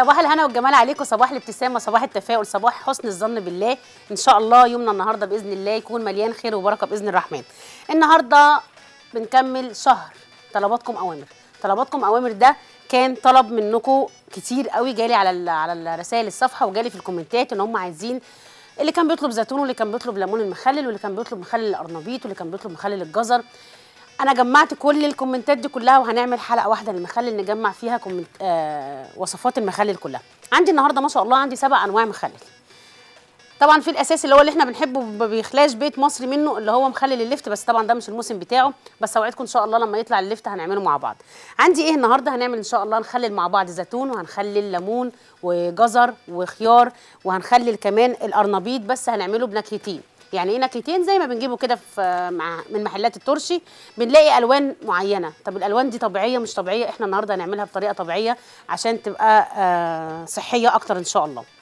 صباح الهنا والجمال عليكم صباح الابتسامه صباح التفاؤل صباح حسن الظن بالله ان شاء الله يومنا النهارده باذن الله يكون مليان خير وبركه باذن الرحمن النهارده بنكمل شهر طلباتكم اوامر طلباتكم اوامر ده كان طلب منكم كتير قوي جالي على ال- على الرسائل الصفحه وجالي في الكومنتات ان هم عايزين اللي كان بيطلب زيتون واللي كان بيطلب ليمون المخلل واللي كان بيطلب مخلل القرنبيط واللي كان بيطلب مخلل الجزر انا جمعت كل الكومنتات دي كلها وهنعمل حلقه واحده للمخلل نجمع فيها كومنت آه وصفات المخلل كلها عندي النهارده ما شاء الله عندي سبع انواع مخلل طبعا في الاساس اللي هو اللي احنا بنحبه ما بيخلاش بيت مصري منه اللي هو مخلل اللفت بس طبعا ده مش الموسم بتاعه بس اوعدكم ان شاء الله لما يطلع اللفت هنعمله مع بعض عندي ايه النهارده هنعمل ان شاء الله نخلل مع بعض زيتون وهنخلل ليمون وجزر وخيار وهنخلل كمان القرنبيط بس هنعمله بنكهتين يعني ايه نكهتين زي ما بنجيبه كده في مع من محلات الترشي بنلاقي الوان معينه طب الالوان دي طبيعيه مش طبيعيه احنا النهارده هنعملها بطريقه طبيعيه عشان تبقى آه صحيه اكتر ان شاء الله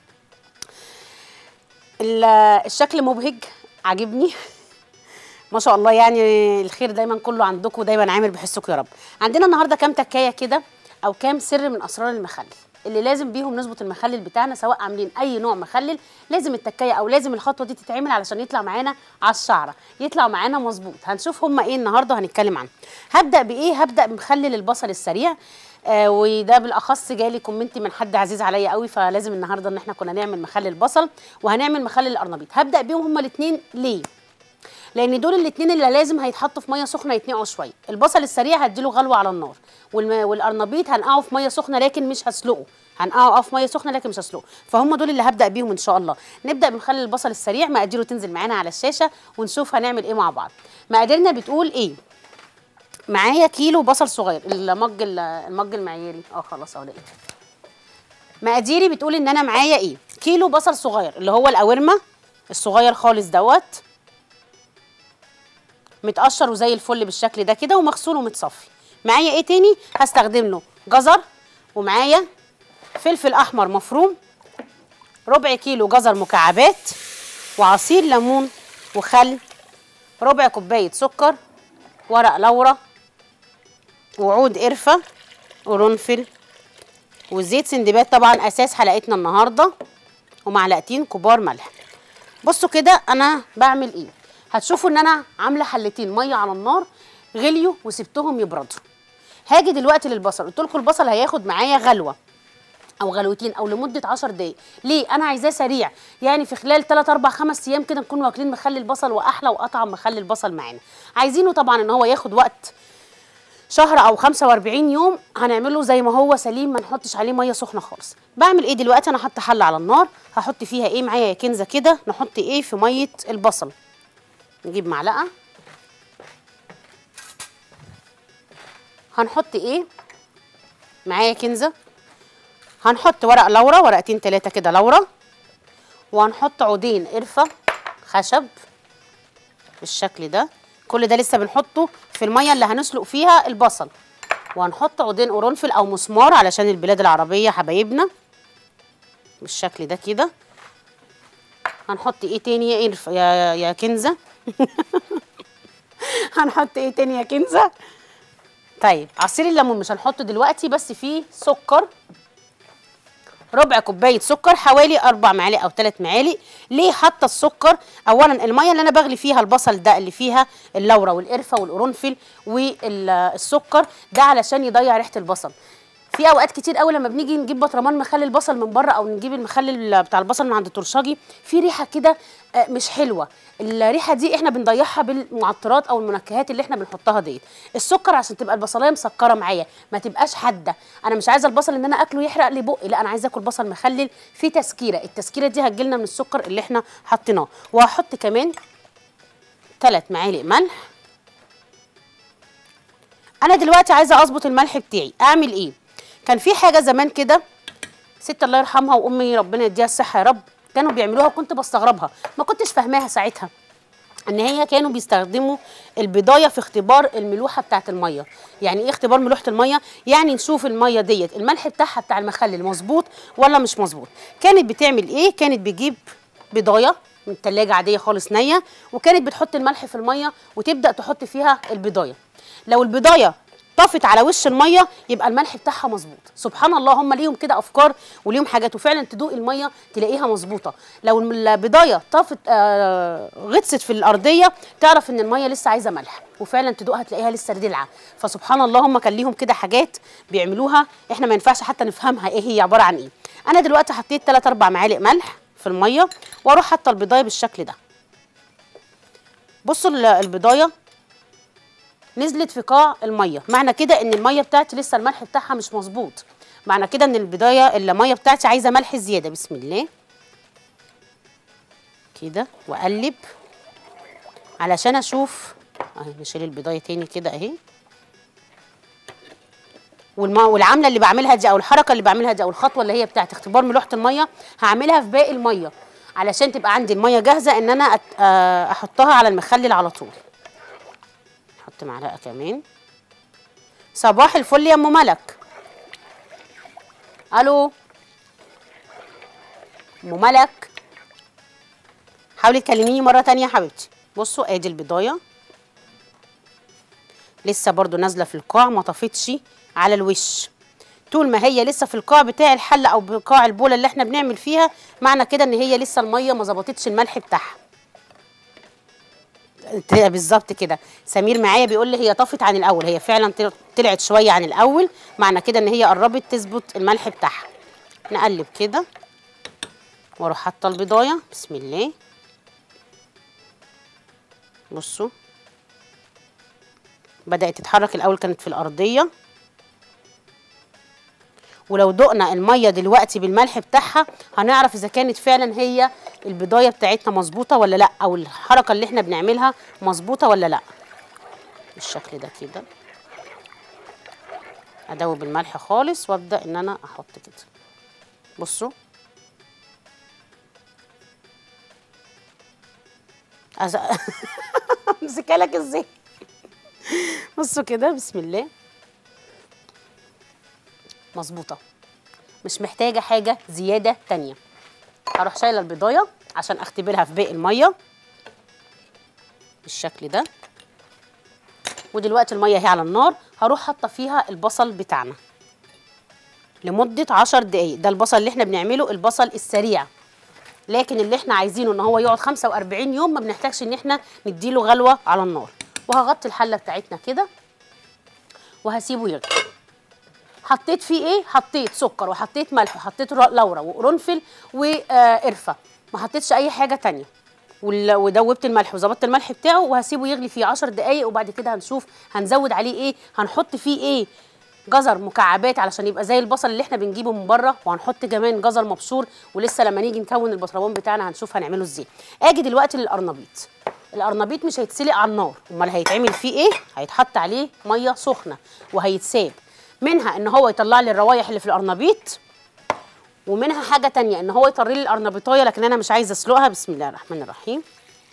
ال- الشكل مبهج عاجبني ما شاء الله يعني الخير دايما كله عندكم ودايما عامل بحسكم يا رب عندنا النهارده كام تكايه كده او كام سر من اسرار المخلل اللي لازم بيهم نظبط المخلل بتاعنا سواء عاملين اي نوع مخلل لازم التكايه او لازم الخطوه دي تتعمل علشان يطلع معانا على الشعره يطلع معانا مظبوط هنشوف هما ايه النهارده وهنتكلم عنه هبدا بايه هبدا بمخلل البصل السريع آه وده بالاخص جالي كومنت من حد عزيز عليا قوي فلازم النهارده ان احنا كنا نعمل مخلل بصل وهنعمل مخلل القرنبيط هبدا بيهم هما الاثنين ليه لان دول الاثنين اللي لازم هيتحطوا في ميه سخنه يتنقعوا شويه البصل السريع هديله غلوه على النار والم... والقرنبيط هنقعه في ميه سخنه لكن مش هسلقه هنقعه اه في ميه سخنه لكن مش هسلقه فهم دول اللي هبدا بيهم ان شاء الله نبدا بمخلل البصل السريع مقاديره تنزل معانا على الشاشه ونشوف هنعمل ايه مع بعض مقاديرنا بتقول ايه معايا كيلو بصل صغير المج ال- المج المعياري اه خلاص اهو لقيته مقاديري بتقول ان انا معايا ايه كيلو بصل صغير اللي هو القوارمه الصغير خالص دوت متقشر وزي الفل بالشكل ده كده ومغسول ومتصفي معايا ايه تاني هستخدم له جزر ومعايا فلفل احمر مفروم ربع كيلو جزر مكعبات وعصير ليمون وخل ربع كوبايه سكر ورق لورا وعود قرفه وقرنفل وزيت سندباد طبعا اساس حلقتنا النهارده ومعلقتين كبار ملح بصوا كده انا بعمل ايه هتشوفوا ان انا عامله حلتين ميه على النار غليوا وسبتهم يبردوا هاجي دلوقتي للبصل قلت لكم البصل هياخد معايا غلوه او غلوتين او لمده 10 دقائق ليه انا عايزاه سريع يعني في خلال 3 4 5 ايام كده نكون واكلين مخلي البصل واحلى واطعم مخلي البصل معانا عايزينه طبعا ان هو ياخد وقت شهر او 45 يوم هنعمله زي ما هو سليم ما نحطش عليه ميه سخنه خالص بعمل ايه دلوقتي انا حاطه حله على النار هحط فيها ايه معايا يا كنزه كده نحط ايه في ميه البصل نجيب معلقه هنحط ايه معايا كنزه هنحط ورق لورا ورقتين ثلاثه كده لورا وهنحط عودين قرفه خشب بالشكل ده كل ده لسه بنحطه في الميه اللي هنسلق فيها البصل وهنحط عودين قرنفل او مسمار علشان البلاد العربيه حبايبنا بالشكل ده كده هنحط ايه تاني يا قرفه يا يا كنزه هنحط ايه تاني يا كنزه طيب عصير الليمون مش هنحطه دلوقتي بس فيه سكر ربع كوبايه سكر حوالي اربع معالق او ثلاث معالق ليه حاطه السكر اولا الميه اللي انا بغلي فيها البصل ده اللي فيها اللورة والقرفه والقرنفل والسكر ده علشان يضيع ريحه البصل في اوقات كتير قوي لما بنيجي نجيب بطرمان مخلل البصل من بره او نجيب المخلل بتاع البصل من عند الترشاجي في ريحه كده آه، مش حلوه الريحه دي احنا بنضيعها بالمعطرات او المنكهات اللي احنا بنحطها ديت السكر عشان تبقى البصلايه مسكره معايا ما تبقاش حاده انا مش عايزه البصل ان انا اكله يحرق لي بقي لا انا عايزه اكل بصل مخلل في تسكيره التسكيره دي هتجيلنا من السكر اللي احنا حطيناه وهحط كمان ثلاث معالق ملح انا دلوقتي عايزه اظبط الملح بتاعي اعمل ايه كان في حاجه زمان كده ست الله يرحمها وامي ربنا يديها الصحه يا رب كانوا بيعملوها كنت بستغربها ما كنتش فاهماها ساعتها ان هي كانوا بيستخدموا البضايه في اختبار الملوحه بتاعه الميه يعني ايه اختبار ملوحه الميه يعني نشوف الميه ديت الملح بتاعها بتاع المخلل مظبوط ولا مش مظبوط كانت بتعمل ايه كانت بتجيب بضايه من التلاجة عادية خالص نية وكانت بتحط الملح في المية وتبدأ تحط فيها البضاية لو البضاية طفت على وش الميه يبقى الملح بتاعها مظبوط سبحان الله هم ليهم كده افكار وليهم حاجات وفعلا تدوق الميه تلاقيها مظبوطه لو البضايه طفت آه غطست في الارضيه تعرف ان الميه لسه عايزه ملح وفعلا تدوقها تلاقيها لسه دلعه فسبحان الله هم كان ليهم كده حاجات بيعملوها احنا ما ينفعش حتى نفهمها ايه هي عباره عن ايه انا دلوقتي حطيت 3 4 معالق ملح في الميه واروح حاطه البضايه بالشكل ده بصوا ال- البضايه نزلت في قاع الميه معنى كده ان الميه بتاعتي لسه الملح بتاعها مش مظبوط معنى كده ان البضايه الميه بتاعتي عايزه ملح زياده بسم الله كده واقلب علشان اشوف اهي نشيل البضايه تاني كده اهي والما والعامله اللي بعملها دي او الحركه اللي بعملها دي او الخطوه اللي هي بتاعت اختبار ملوحه الميه هعملها في باقي الميه علشان تبقى عندي الميه جاهزه ان انا أت- آه، احطها على المخلل على طول نحط معلقه كمان صباح الفل يا ام ملك الو ام ملك حاولي تكلميني مره تانية يا حبيبتي بصوا ادي البضايه لسه برضو نازله في القاع ما طفتش على الوش طول ما هي لسه في القاع بتاع الحله او بقاع البوله اللي احنا بنعمل فيها معنى كده ان هي لسه الميه ما ظبطتش الملح بتاعها تلاقي بالظبط كده سمير معايا بيقول لي هي طفت عن الاول هي فعلا طل- طلعت شويه عن الاول معنى كده ان هي قربت تظبط الملح بتاعها نقلب كده واروح حاطه البضايه بسم الله بصوا بدات تتحرك الاول كانت في الارضيه ولو دقنا الميه دلوقتي بالملح بتاعها هنعرف اذا كانت فعلا هي البضايه بتاعتنا مظبوطه ولا لا او الحركه اللي احنا بنعملها مظبوطه ولا لا بالشكل ده كده ادوب الملح خالص وابدا ان انا احط كده بصوا أز... امسكها لك ازاي بصوا كده بسم الله مظبوطه مش محتاجه حاجه زياده تانية هروح شايله البضايه عشان اختبرها في باقي الميه بالشكل ده ودلوقتي الميه اهي على النار هروح حاطه فيها البصل بتاعنا لمده عشر دقايق ده البصل اللي احنا بنعمله البصل السريع لكن اللي احنا عايزينه ان هو يقعد 45 يوم ما بنحتاجش ان احنا نديله غلوه على النار وهغطي الحله بتاعتنا كده وهسيبه يغلي حطيت فيه ايه حطيت سكر وحطيت ملح وحطيت ر- لورا وقرنفل وقرفه ما حطيتش اي حاجه تانية وال- ودوبت الملح وظبطت الملح بتاعه وهسيبه يغلي فيه 10 دقايق وبعد كده هنشوف هنزود عليه ايه هنحط فيه ايه جزر مكعبات علشان يبقى زي البصل اللي احنا بنجيبه من بره وهنحط كمان جزر مبشور ولسه لما نيجي نكون البطرمان بتاعنا هنشوف هنعمله ازاي اجي دلوقتي للقرنبيط القرنبيط مش هيتسلق على النار امال هيتعمل فيه ايه هيتحط عليه ميه سخنه وهيتساب منها ان هو يطلع لي الروايح اللي في القرنبيط ومنها حاجه تانية ان هو يطري لي القرنبيطايه لكن انا مش عايزه اسلقها بسم الله الرحمن الرحيم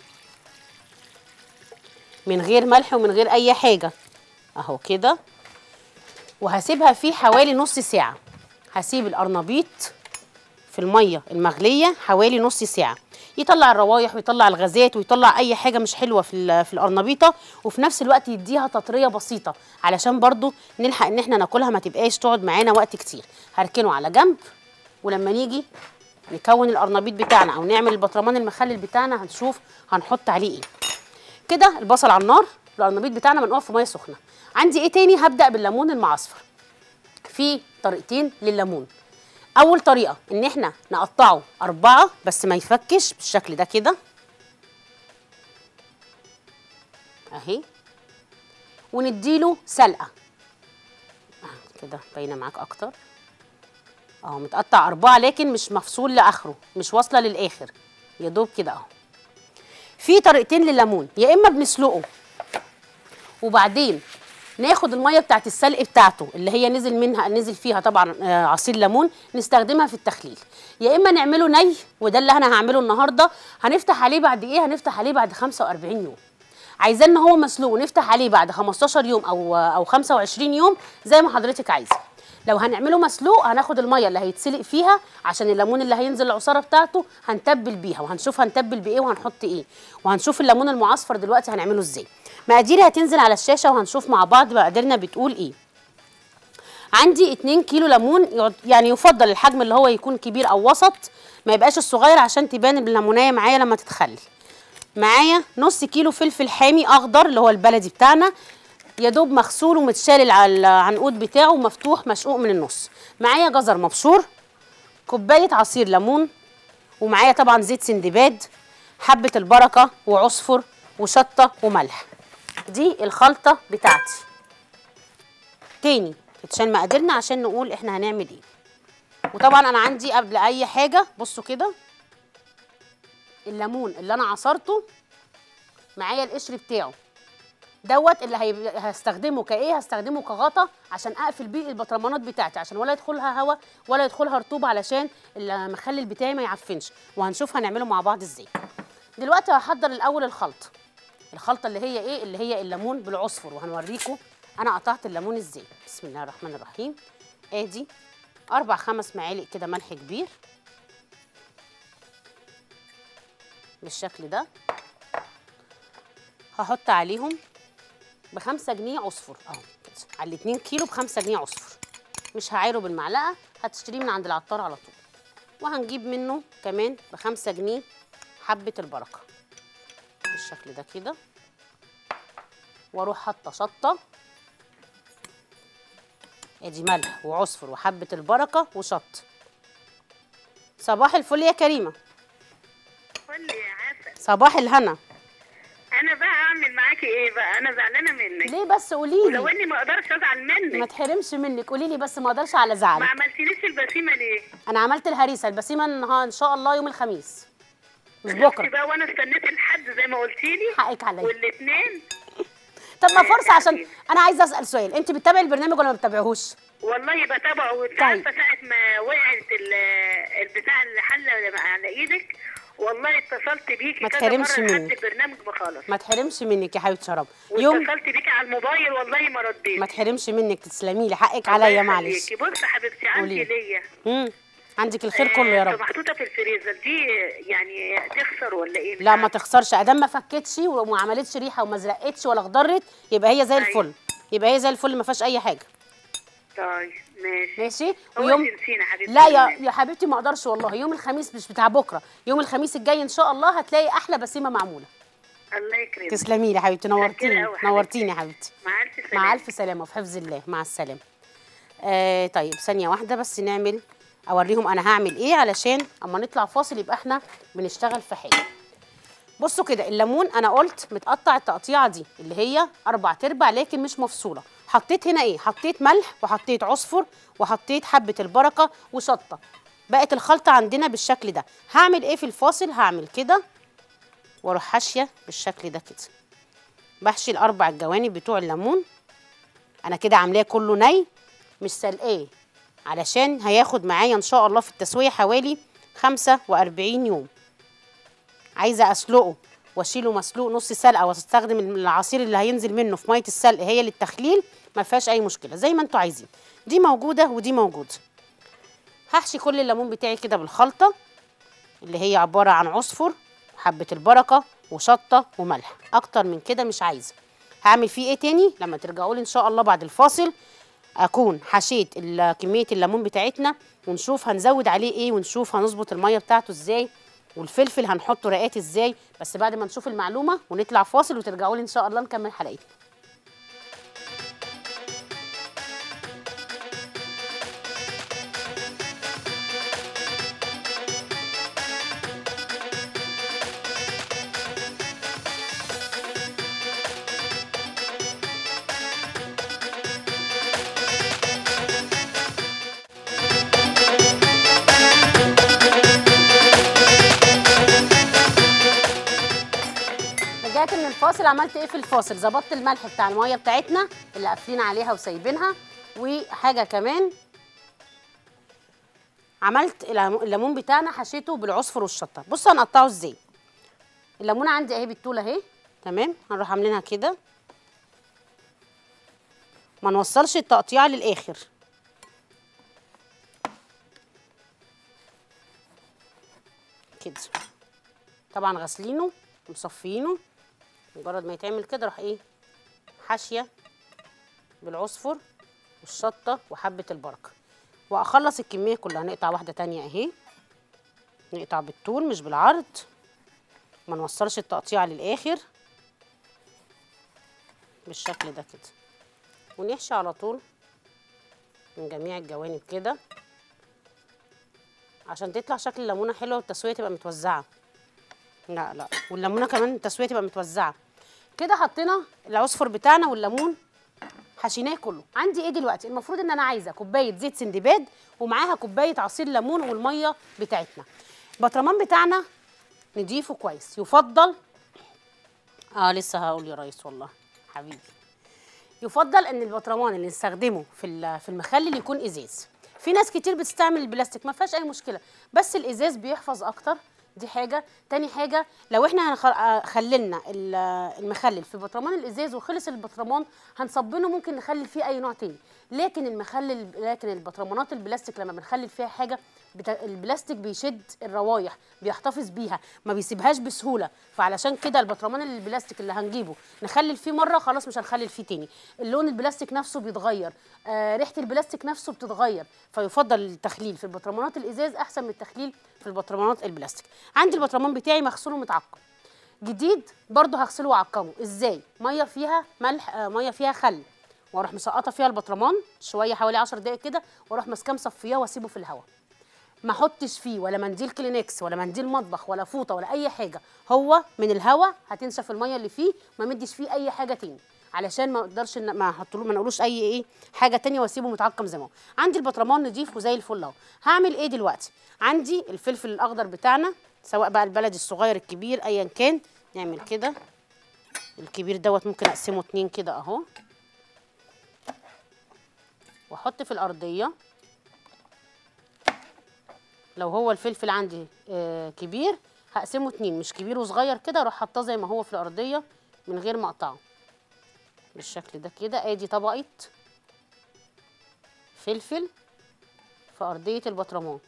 من غير ملح ومن غير اي حاجه اهو كده وهسيبها فيه حوالي نص ساعه هسيب القرنبيط في الميه المغليه حوالي نص ساعه يطلع الروايح ويطلع الغازات ويطلع اي حاجه مش حلوه في ال- في القرنبيطه وفي نفس الوقت يديها تطريه بسيطه علشان برضو نلحق ان احنا ناكلها ما تبقاش تقعد معانا وقت كتير هركنه على جنب ولما نيجي نكون القرنبيط بتاعنا او نعمل البطرمان المخلل بتاعنا هنشوف هنحط عليه ايه كده البصل على النار القرنبيط بتاعنا منقوع في ميه سخنه عندي ايه تاني هبدا بالليمون المعصفر في طريقتين لليمون اول طريقه ان احنا نقطعه اربعه بس ما يفكش بالشكل ده كده اهي ونديله سلقه آه، كده باينه معاك اكتر اهو متقطع اربعه لكن مش مفصول لاخره مش واصله للاخر يا دوب كده اهو في طريقتين لليمون يا اما بنسلقه وبعدين ناخد الميه بتاعت السلق بتاعته اللي هي نزل منها نزل فيها طبعا آه، عصير ليمون نستخدمها في التخليل يا اما نعمله ني وده اللي انا هعمله النهارده هنفتح عليه بعد ايه هنفتح عليه بعد 45 يوم عايزاه ان هو مسلوق نفتح عليه بعد 15 يوم او او 25 يوم زي ما حضرتك عايزه لو هنعمله مسلوق هناخد الميه اللي هيتسلق فيها عشان الليمون اللي هينزل العصاره بتاعته هنتبل بيها وهنشوف هنتبل بايه وهنحط ايه وهنشوف الليمون المعصفر دلوقتي هنعمله ازاي مقاديري هتنزل على الشاشه وهنشوف مع بعض مقاديرنا بتقول ايه عندي 2 كيلو ليمون يعد- يعني يفضل الحجم اللي هو يكون كبير او وسط ما يبقاش الصغير عشان تبان الليمونيه معايا لما تتخلي معايا نص كيلو فلفل حامي اخضر اللي هو البلدي بتاعنا يا دوب مغسول ومتشال على العنقود بتاعه مفتوح مشقوق من النص معايا جزر مبشور كوبايه عصير ليمون ومعايا طبعا زيت سندباد حبه البركه وعصفر وشطه وملح دي الخلطه بتاعتي تاني عشان مقاديرنا عشان نقول احنا هنعمل ايه وطبعا انا عندي قبل اي حاجه بصوا كده الليمون اللي انا عصرته معايا القشر بتاعه دوت اللي هي... هستخدمه كايه هستخدمه كغطا عشان اقفل بيه البطرمانات بتاعتي عشان ولا يدخلها هواء ولا يدخلها رطوبه علشان المخلل بتاعي ما يعفنش وهنشوف هنعمله مع بعض ازاي دلوقتي هحضر الاول الخلطه الخلطه اللي هي ايه اللي هي الليمون بالعصفر وهنوريكم انا قطعت الليمون ازاي بسم الله الرحمن الرحيم ادي اربع خمس معالق كده ملح كبير بالشكل ده هحط عليهم بخمسة جنيه عصفر اهو كده على الاتنين كيلو بخمسة جنيه عصفر مش هعايره بالمعلقه هتشتريه من عند العطار على طول وهنجيب منه كمان بخمسة جنيه حبه البركه بالشكل ده كده واروح حاطه شطه ادي ملح وعصفر وحبه البركه وشط صباح الفل يا كريمه قول يا عسل صباح الهنا انا بقى اعمل معاكي ايه بقى انا زعلانه منك ليه بس قولي ولو لي اني ما اقدرش ازعل ما منك تحرمش منك قولي لي بس ما اقدرش على ما زعلك عملتليش البسيمه ليه انا عملت الهريسه البسيمه النها- ان شاء الله يوم الخميس مش شفتي بكره بقى وانا استنيت الحد زي ما قلتي لي حقك عليا والاثنين طب ما فرصه عشان انا عايزه اسال سؤال انت بتتابعي البرنامج ولا ما بتتابعيهوش والله بتابعه وانت طيب. عارفه ساعه ما وقعت ال- البتاع اللي حله على ايدك والله اتصلت بيكي ما كذا تحرمش مره لحد منك. البرنامج ما خلص ما تحرمش منك يا حبيبه شراب يوم واتصلت بيكي على الموبايل والله ما رديت ما تحرمش منك تسلمي لي حقك الله عليا معلش يخليكي. بصي حبيبتي عندي قولي. ليا امم عندك الخير كله يا آه، رب محطوطه في الفريزر دي يعني تخسر ولا ايه مش لا ما عارفة. تخسرش ادام ما فكتش وما عملتش ريحه وما زرقتش ولا اخضرت يبقى هي زي أيوة. الفل يبقى هي زي الفل ما فيهاش اي حاجه طيب ماشي ماشي هو ويوم انت نسينا حبيبتي لا يا يا حبيبتي ما اقدرش والله يوم الخميس مش بتاع بكره يوم الخميس الجاي ان شاء الله هتلاقي احلى بسيمه معموله الله يكرمك تسلمي لي يا حبيبتي نورتيني أوي حبيبتي. نورتيني يا حبيبتي مع الف سلامه مع الف سلامه وفي حفظ الله مع السلامه آه طيب ثانيه واحده بس نعمل اوريهم انا هعمل ايه علشان اما نطلع فاصل يبقى احنا بنشتغل في حاجه بصوا كده الليمون انا قلت متقطع التقطيعه دي اللي هي اربع تربع لكن مش مفصوله حطيت هنا ايه حطيت ملح وحطيت عصفر وحطيت حبه البركه وشطه بقت الخلطه عندنا بالشكل ده هعمل ايه في الفاصل هعمل كده واروح حاشيه بالشكل ده كده بحشي الاربع الجوانب بتوع الليمون انا كده عاملاه كله ني مش سلقاه علشان هياخد معايا ان شاء الله في التسويه حوالي 45 يوم عايزه اسلقه واشيله مسلوق نص سلقه واستخدم العصير اللي هينزل منه في ميه السلق هي للتخليل ما فيهاش اي مشكله زي ما انتوا عايزين دي موجوده ودي موجوده هحشي كل الليمون بتاعي كده بالخلطه اللي هي عباره عن عصفر وحبه البركه وشطه وملح اكتر من كده مش عايزه هعمل فيه ايه تاني لما ترجعوا لي ان شاء الله بعد الفاصل اكون حشيت ال- كميه الليمون بتاعتنا ونشوف هنزود عليه ايه ونشوف هنظبط الميه بتاعته ازاي والفلفل هنحطه رقات ازاي بس بعد ما نشوف المعلومه ونطلع فاصل وترجعوا لي ان شاء الله نكمل حلقتنا رجعت من الفاصل عملت ايه في الفاصل ظبطت الملح بتاع الميه بتاعتنا اللي قافلين عليها وسايبينها وحاجه كمان عملت الليمو- الليمون بتاعنا حشيته بالعصفر والشطه بصوا هنقطعه ازاي الليمونه عندي اهي بالطول اهي تمام هنروح عاملينها كده ما نوصلش التقطيعه للاخر كده طبعا غاسلينه ومصفيينه مجرد ما يتعمل كده راح ايه حاشيه بالعصفر والشطه وحبه البركه واخلص الكميه كلها نقطع واحده تانية اهي نقطع بالطول مش بالعرض ما نوصلش التقطيع للاخر بالشكل ده كده ونحشي على طول من جميع الجوانب كده عشان تطلع شكل الليمونه حلوه والتسويه تبقى متوزعه لا لا والليمونه كمان التسويه تبقى متوزعه كده حطينا العصفر بتاعنا والليمون حشيناه كله عندي ايه دلوقتي المفروض ان انا عايزه كوبايه زيت سندباد ومعاها كوبايه عصير ليمون والميه بتاعتنا البطرمان بتاعنا نضيفه كويس يفضل اه لسه هقول يا ريس والله حبيبي يفضل ان البطرمان اللي نستخدمه في ال- في المخلل يكون ازاز في ناس كتير بتستعمل البلاستيك ما فيهاش اي مشكله بس الازاز بيحفظ اكتر دي حاجه تاني حاجه لو احنا هنخ- آه، خللنا ال- آه، المخلل في برطمان الازاز وخلص البطرمان هنصبنه ممكن نخلل فيه اي نوع تاني لكن المخلل لكن البطرمانات البلاستيك لما بنخلل فيها حاجه بتا... البلاستيك بيشد الروايح بيحتفظ بيها ما بيسيبهاش بسهوله فعلشان كده البطرمان البلاستيك اللي هنجيبه نخلل فيه مره خلاص مش هنخلل فيه تاني اللون البلاستيك نفسه بيتغير آه ريحه البلاستيك نفسه بتتغير فيفضل التخليل في البطرمانات الازاز احسن من التخليل في البطرمانات البلاستيك عندي البطرمان بتاعي مغسول ومتعقم جديد برضه هغسله واعقمه ازاي ميه فيها ملح آه ميه فيها خل واروح مسقطه فيها البطرمان شويه حوالي 10 دقائق كده واروح ماسكاه مصفياه واسيبه في الهواء ما احطش فيه ولا منديل كلينكس ولا منديل مطبخ ولا فوطه ولا اي حاجه هو من الهواء هتنشف الميه اللي فيه ما مديش فيه اي حاجه تاني علشان ما اقدرش إن- ما احطلو ما نقولوش اي ايه حاجه تانية واسيبه متعقم زي ما هو عندي البطرمان نضيف وزي الفل اهو هعمل ايه دلوقتي عندي الفلفل الاخضر بتاعنا سواء بقى البلدي الصغير الكبير ايا كان نعمل كده الكبير دوت ممكن اقسمه اتنين كده اهو واحط في الارضيه لو هو الفلفل عندي آه كبير هقسمه اتنين مش كبير وصغير كده اروح حاطاه زي ما هو في الارضيه من غير ما اقطعه بالشكل ده كده ادي طبقه فلفل في ارضيه البطرمان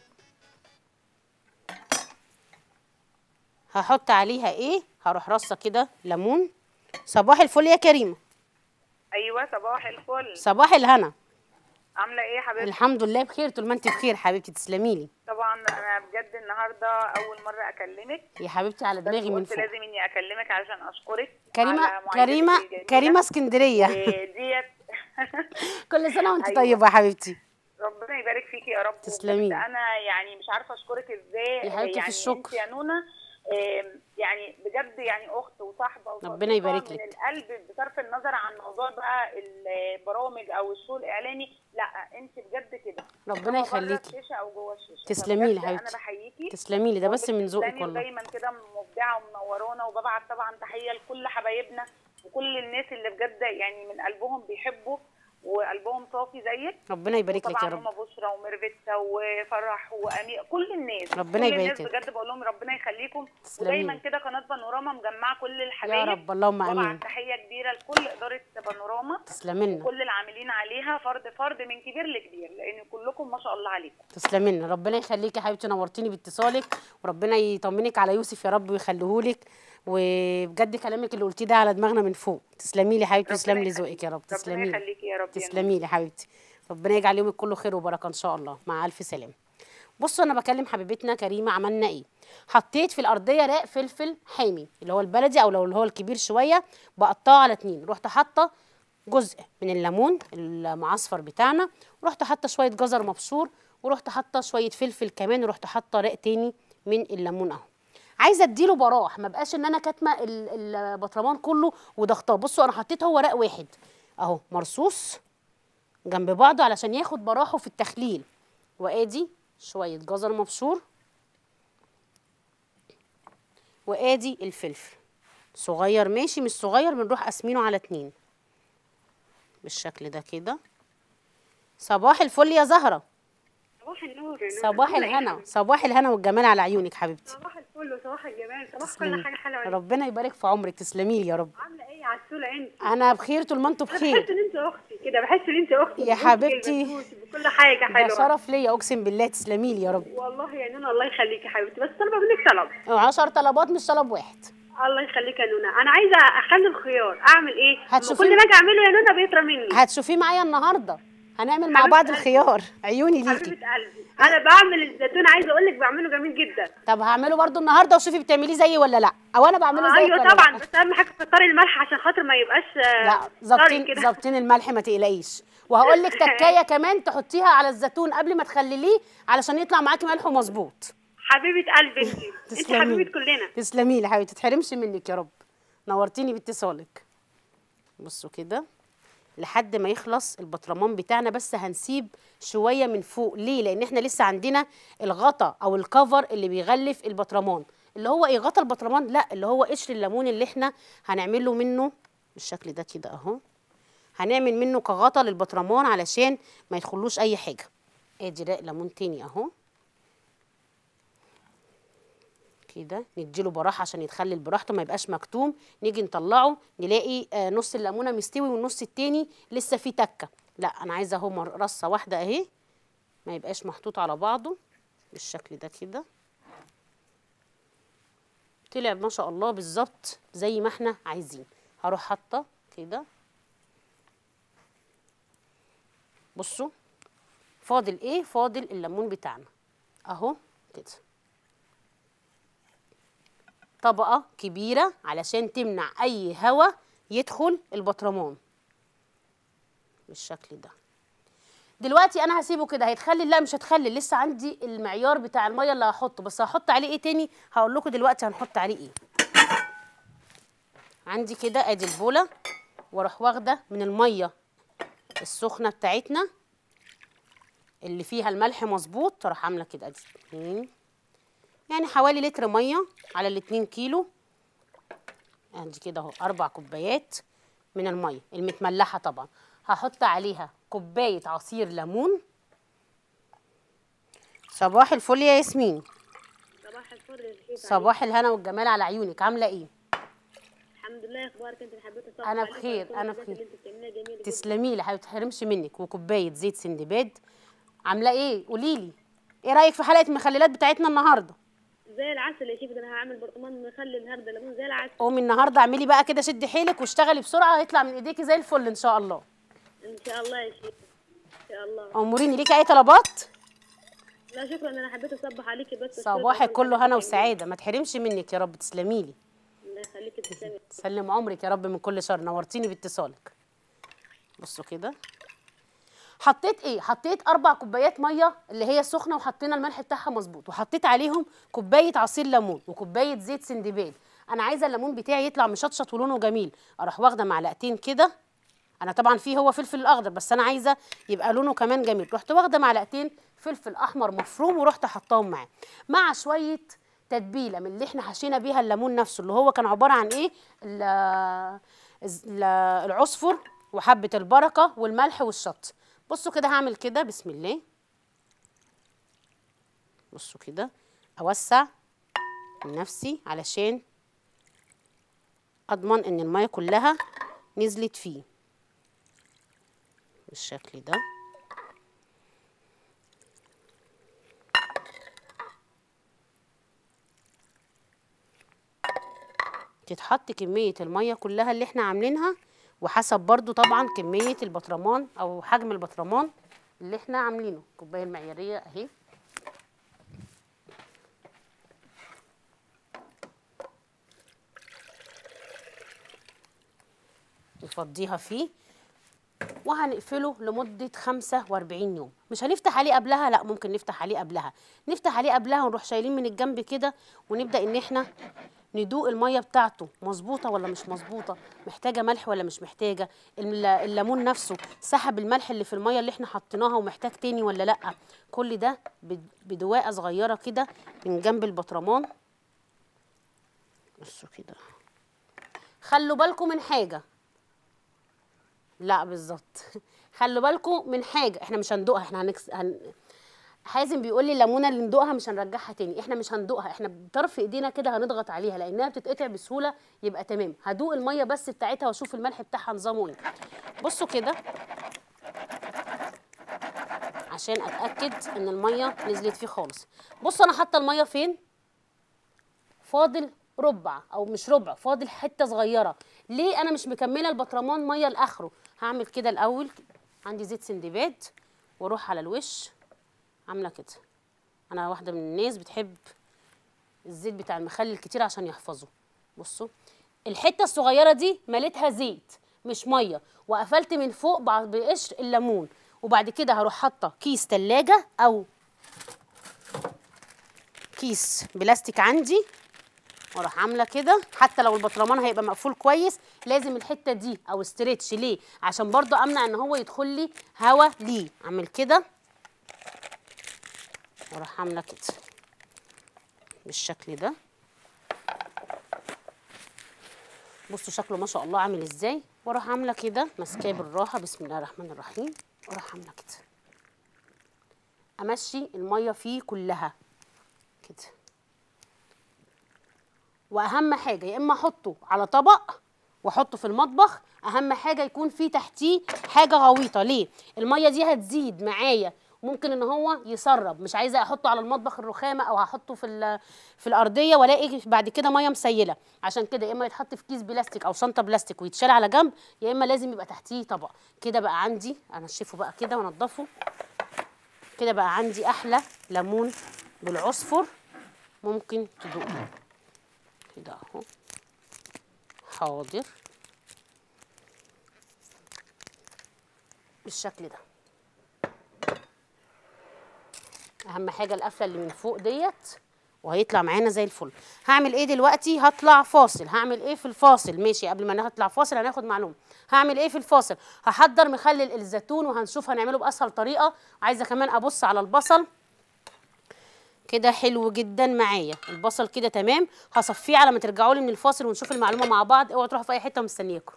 هحط عليها ايه هروح رصه كده ليمون صباح الفل يا كريمه ايوه صباح الفل صباح الهنا عامله ايه يا حبيبتي الحمد لله بخير طول ما انت بخير حبيبتي تسلمي لي طبعا انا بجد النهارده اول مره اكلمك يا حبيبتي على دماغي من قلت فوق لازم اني اكلمك علشان اشكرك كريمه على معايدتك كريمه الجميلة. كريمه اسكندريه إيه ديت كل سنه وانت أيوة. طيبه يا حبيبتي ربنا يبارك فيكي يا رب تسلمي. وبجد انا يعني مش عارفه اشكرك ازاي يا حبيبتي في يعني الشكر. انت يا نونا إيه، يعني بجد يعني اخت وصاحبه ربنا وصديقة يبارك من لك. القلب بصرف النظر عن موضوع بقى البرامج او الشو الاعلاني لا انت بجد كده ربنا سواء بره يخليكي. الشاشه او جوه الشاشه تسلمي لي فبجد حبيبتي. انا بحييكي تسلمي لي ده بس من ذوقك وبتسلمي والله دايما كده مبدعه ومنورانا وببعت طبعا تحيه لكل حبايبنا وكل الناس اللي بجد يعني من قلبهم بيحبوا وقلبهم صافي زيك ربنا يبارك لك يا طبعا رب ماما بشرى وميرفتا وفرح وامير كل الناس ربنا كل يبارك الناس لك. بجد بقول لهم ربنا يخليكم تسلمي ودايما لي. كده قناه بانوراما مجمعه كل الحبايب يا رب اللهم امين وببعت تحيه كبيره لكل اداره بانوراما تسلمي لنا وكل العاملين عليها فرد فرد من كبير لكبير لان كلكم ما شاء الله عليكم تسلمي لنا ربنا يخليكي يا حبيبتي نورتيني باتصالك وربنا يطمنك على يوسف يا رب ويخليهولك وبجد كلامك اللي قلتيه ده على دماغنا من فوق تسلمي لي يا حبيبتي ربنا تسلم لي يخليك. ذوقك يا رب ربنا تسلمي لي يخليكي يا رب يا نور. تسلمي لي حبيبتي ربنا يجعل يومك كله خير وبركه ان شاء الله مع الف سلامه بصوا انا بكلم حبيبتنا كريمه عملنا ايه حطيت في الارضيه راق فلفل حامي اللي هو البلدي او لو اللي هو الكبير شويه بقطعه على اتنين رحت حاطه جزء من الليمون المعصفر بتاعنا ورحت حاطه شويه جزر مبشور ورحت حاطه شويه فلفل كمان ورحت حاطه راق تاني من الليمون اهو عايزه اديله براح ما بقاش ان انا كاتمه ال- البطرمان كله وضغطاه بصوا انا حطيت هو راق واحد اهو مرصوص جنب بعضه علشان ياخد براحه في التخليل وادي شويه جزر مبشور وادي الفلفل صغير ماشي مش صغير بنروح قاسمينه على اتنين بالشكل ده كده صباح الفل يا زهره صباح النور يا نور. صباح عاملة إيه يا الهنا حبيبتي؟ صباح الهنا والجمال على عيونك حبيبتي صباح الفل وصباح الجمال صباح تسلمي. كل حاجه حلوه ربنا يبارك في عمرك تسلمي لي يا رب عامله ايه يا عسوله انت انا بخير طول ما انتوا انا بخير بحس ان انت اختي كده بحس ان انت اختي يا بصوتك حبيبتي. البسبوس، بكل حاجه ده حلوه شرف ليا اقسم بالله تسلمي لي يا رب والله يا نونا الله يخليكي يا حبيبتي بس طالبه منك طلب 10 طلبات مش طلب واحد الله يخليك يا نونا انا عايزه اخلي الخيار اعمل ايه أما هتشوفي- كل ما اجي اعمله يا نونا بيطرى مني هتشوفيه معايا النهارده هنعمل مع حبيبة بعض قلبي. الخيار عيوني ليكي حبيبه قلبي انا بعمل الزيتون عايزه اقول لك بعمله جميل جدا طب هعمله برضو النهارده وشوفي بتعمليه زيي ولا لا او انا بعمله آه، زيك ايوه ولا طبعا لا. بس اهم حاجه كتري الملح عشان خاطر ما يبقاش آه، لا طري ظابطين كده. ظابطين الملح ما تقلقيش وهقول لك تكايه كمان تحطيها على الزيتون قبل ما تخلليه علشان يطلع معاكي ملحه مظبوط حبيبه قلبي انت انت تسلمي. حبيبه كلنا تسلمي لي حبيبتي تتحرمش منك يا رب نورتيني باتصالك بصوا كده لحد ما يخلص البطرمان بتاعنا بس هنسيب شويه من فوق ليه لان احنا لسه عندنا الغطا او الكفر اللي بيغلف البطرمان اللي هو ايه غطا البطرمان لا اللي هو قشر الليمون اللي احنا هنعمله منه بالشكل ده كده اهو هنعمل منه كغطا للبطرمان علشان ما يدخلوش اي حاجه ادي رق ليمون تاني اهو كده نديله براحه عشان يتخلل براحته ما يبقاش مكتوم نيجي نطلعه نلاقي آه نص الليمونه مستوي والنص التاني لسه فيه تكه لا انا عايزه اهو مر- رصه واحده اهي ما يبقاش محطوط على بعضه بالشكل ده كده طلع ما شاء الله بالظبط زي ما احنا عايزين هروح حاطه كده بصوا فاضل ايه فاضل الليمون بتاعنا اهو كده طبقة كبيرة علشان تمنع أي هواء يدخل البطرمان بالشكل ده دلوقتي أنا هسيبه كده هيتخلل لا مش هتخلل لسه عندي المعيار بتاع المية اللي هحطه بس هحط عليه ايه تاني هقول لكم دلوقتي هنحط عليه ايه عندي كده ادي البولة واروح واخدة من المية السخنة بتاعتنا اللي فيها الملح مظبوط اروح عاملة كده ادي اتنين يعني حوالي لتر ميه على الاتنين كيلو ادي كده اهو اربع كوبايات من الميه المتملحه طبعا هحط عليها كوبايه عصير ليمون صباح الفل يا ياسمين صباح الفل يا شيخ صباح الهنا والجمال على عيونك عامله ايه الحمد لله اخبارك انت حبيت اصبح أنا عليك بخير، وكل أنا الحاجات بخير. اللي انت بتعمليها جميله جدا. تسلمي لي حبيبتي تحرمش منك وكوبايه زيت سندباد عامله ايه قولي لي ايه رايك في حلقه المخللات بتاعتنا النهارده زي العسل يا شيخ ده انا هعمل برطمان مخلي النهارده ليمون زي العسل قومي النهارده اعملي بقى كده شدي حيلك واشتغلي بسرعه هيطلع من ايديكي زي الفل ان شاء الله ان شاء الله يا شيخ ان شاء الله اموريني ليكي اي طلبات لا شكرا انا حبيت اصبح عليكي بس صباحك كله هنا وسعاده ما تحرمش منك يا رب تسلمي لي الله يخليكي تسلمي سلم عمرك يا رب من كل شر نورتيني باتصالك بصوا كده حطيت ايه حطيت اربع كوبايات ميه اللي هي سخنه وحطينا الملح بتاعها مظبوط وحطيت عليهم كوبايه عصير ليمون وكوبايه زيت سندباد انا عايزه الليمون بتاعي يطلع مشطشط ولونه جميل اروح واخده معلقتين كده انا طبعا فيه هو فلفل اخضر بس انا عايزه يبقى لونه كمان جميل رحت واخده معلقتين فلفل احمر مفروم ورحت حطاهم معاه مع شويه تتبيله من اللي احنا حشينا بيها الليمون نفسه اللي هو كان عباره عن ايه ال- الز- ال- العصفر وحبه البركه والملح والشط بصوا كده هعمل كده بسم الله بصوا كده اوسع من نفسي علشان اضمن ان الميه كلها نزلت فيه بالشكل ده تتحط كمية المية كلها اللي احنا عاملينها وحسب برضو طبعا كمية البطرمان او حجم البطرمان اللي احنا عاملينه الكوباية المعيارية اهي نفضيها فيه وهنقفله لمدة 45 يوم مش هنفتح عليه قبلها لا ممكن نفتح عليه قبلها نفتح عليه قبلها ونروح شايلين من الجنب كده ونبدأ ان احنا ندوق المية بتاعته مظبوطة ولا مش مظبوطة محتاجة ملح ولا مش محتاجة الل- الليمون نفسه سحب الملح اللي في المية اللي احنا حطيناها ومحتاج تاني ولا لأ كل ده بد- بدواقة صغيرة كده من جنب البطرمان بصوا كده خلوا بالكم من حاجة لا بالظبط خلوا بالكم من حاجه احنا مش هندوقها احنا هنكس... هن... حازم بيقول لي الليمونه اللي ندوقها مش هنرجعها تاني احنا مش هندوقها احنا بطرف ايدينا كده هنضغط عليها لانها بتتقطع بسهوله يبقى تمام هدوق الميه بس بتاعتها واشوف الملح بتاعها نظامه ايه بصوا كده عشان اتاكد ان الميه نزلت فيه خالص بصوا انا حاطه الميه فين فاضل ربع او مش ربع فاضل حته صغيره ليه انا مش مكمله البطرمان ميه لاخره هعمل كده الاول عندي زيت سندباد واروح على الوش عامله كده انا واحده من الناس بتحب الزيت بتاع المخلل كتير عشان يحفظه بصوا الحته الصغيره دي مليتها زيت مش ميه وقفلت من فوق بع- بقشر الليمون وبعد كده هروح حاطه كيس تلاجة او كيس بلاستيك عندي واروح عامله كده حتى لو البطرمان هيبقى مقفول كويس لازم الحته دي او استريتش ليه عشان برضو امنع ان هو يدخل لي هوا ليه اعمل كده واروح عامله كده بالشكل ده بصوا شكله ما شاء الله عامل ازاي واروح عامله كده ماسكاه بالراحه بسم الله الرحمن الرحيم واروح عامله كده امشي الميه فيه كلها كده واهم حاجه يا اما احطه على طبق واحطه في المطبخ اهم حاجه يكون في تحتيه حاجه غويطه ليه الميه دي هتزيد معايا ممكن ان هو يسرب مش عايزه احطه على المطبخ الرخامه او هحطه في ال- في الارضيه والاقي بعد كده ميه مسيله عشان كده يا اما يتحط في كيس بلاستيك او شنطه بلاستيك ويتشال على جنب يا اما لازم يبقى تحتيه طبق كده بقى عندي انشفه بقى كده وانضفه كده بقى عندي احلى ليمون بالعصفر ممكن تدوقه كده اهو حاضر بالشكل ده اهم حاجه القفله اللي من فوق ديت وهيطلع معانا زي الفل هعمل ايه دلوقتي هطلع فاصل هعمل ايه في الفاصل ماشي قبل ما نطلع فاصل هناخد معلومه هعمل ايه في الفاصل هحضر مخلل الزيتون وهنشوف هنعمله باسهل طريقه عايزه كمان ابص على البصل كده حلو جدا معايا البصل كده تمام هصفيه على ما ترجعوا لي من الفاصل ونشوف المعلومه مع بعض اوعوا تروحوا في اي حته مستنياكم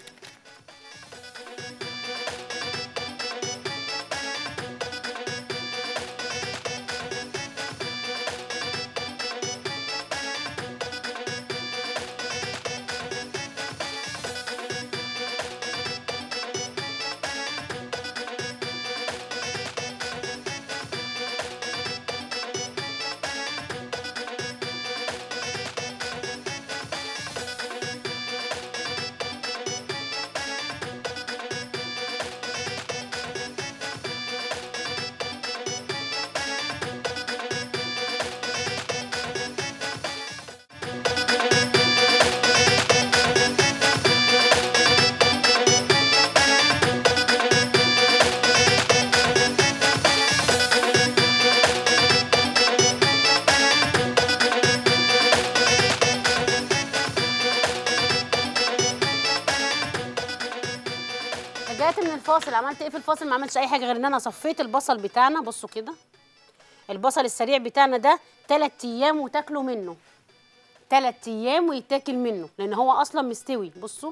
رجعت من الفاصل عملت ايه في الفاصل ما عملتش اي حاجه غير ان انا صفيت البصل بتاعنا بصوا كده البصل السريع بتاعنا ده تلات ايام وتاكلوا منه تلات ايام ويتاكل منه لان هو اصلا مستوي بصوا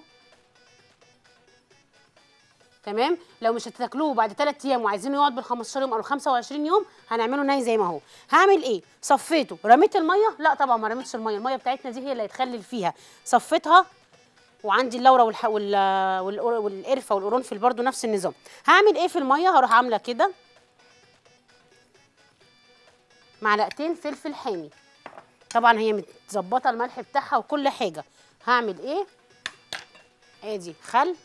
تمام لو مش هتاكلوه بعد 3 ايام وعايزينه يقعد بال 15 يوم او 25 يوم هنعمله ني زي ما هو هعمل ايه صفيته رميت الميه لا طبعا ما رميتش الميه الميه بتاعتنا دي هي اللي هيتخلل فيها صفيتها وعندي اللورة والح... وال... وال... والقرفة والقرنفل برضو نفس النظام هعمل ايه في المية هروح عاملة كده معلقتين فلفل حامي طبعا هي متظبطة الملح بتاعها وكل حاجة هعمل ايه ادي خل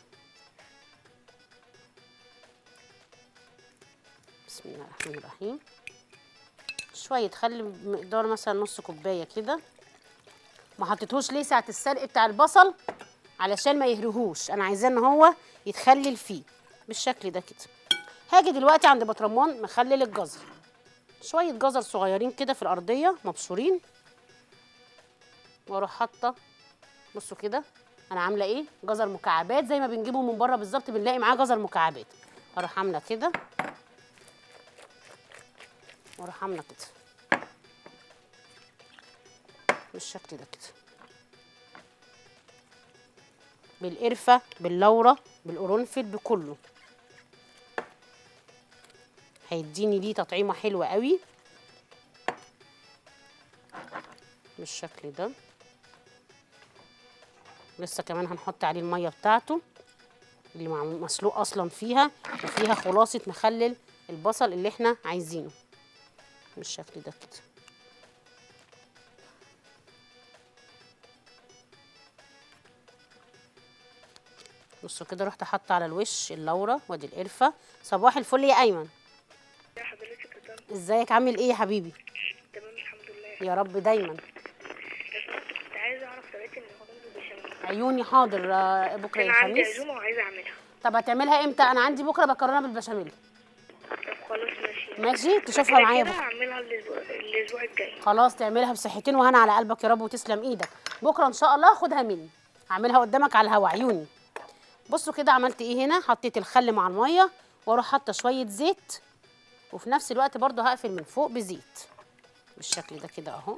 بسم الله الرحمن الرحيم شوية خل بمقدار مثلا نص كوباية كده ما حطيتهوش ليه ساعة السلق بتاع البصل علشان ما يهرهوش انا عايزاه ان هو يتخلل فيه بالشكل ده كده هاجي دلوقتي عند بطرمان مخلل الجزر شويه جزر صغيرين كده في الارضيه مبشورين واروح حاطه بصوا كده انا عامله ايه جزر مكعبات زي ما بنجيبه من بره بالظبط بنلاقي معاه جزر مكعبات اروح عامله كده واروح عامله كده بالشكل ده كده بالقرفة باللورة بالقرنفل بكله هيديني ليه تطعيمة حلوة قوي بالشكل ده لسه كمان هنحط عليه المية بتاعته اللي معمول- مسلوق اصلا فيها وفيها خلاصة مخلل البصل اللي احنا عايزينه بالشكل ده كده بصوا كده رحت حاطه على الوش اللورة وادي القرفة صباح الفل يا ايمن يا حضرتك يا طنط ازيك عامل ايه يا حبيبي تمام الحمد لله يا رب دايما كنت عايزه اعرف طريقه المكرونه بالبشاميل عيوني حاضر آه، بكره انا عندي الخميس عزومه وعايزه اعملها طب هتعملها امتى انا عندي بكره مكرونه بالبشاميل طب خلاص ماشي ماشي تشوفها كده معايا كده بكره هعملها الاسبوع الاسبوع الجاي خلاص تعملها بصحتين وهنا على قلبك يا رب وتسلم ايدك بكره ان شاء الله خدها مني اعملها قدامك على الهوا عيوني بصوا كده عملت ايه هنا حطيت الخل مع الميه واروح حاطه شويه زيت وفي نفس الوقت برضو هقفل من فوق بزيت بالشكل ده كده اهو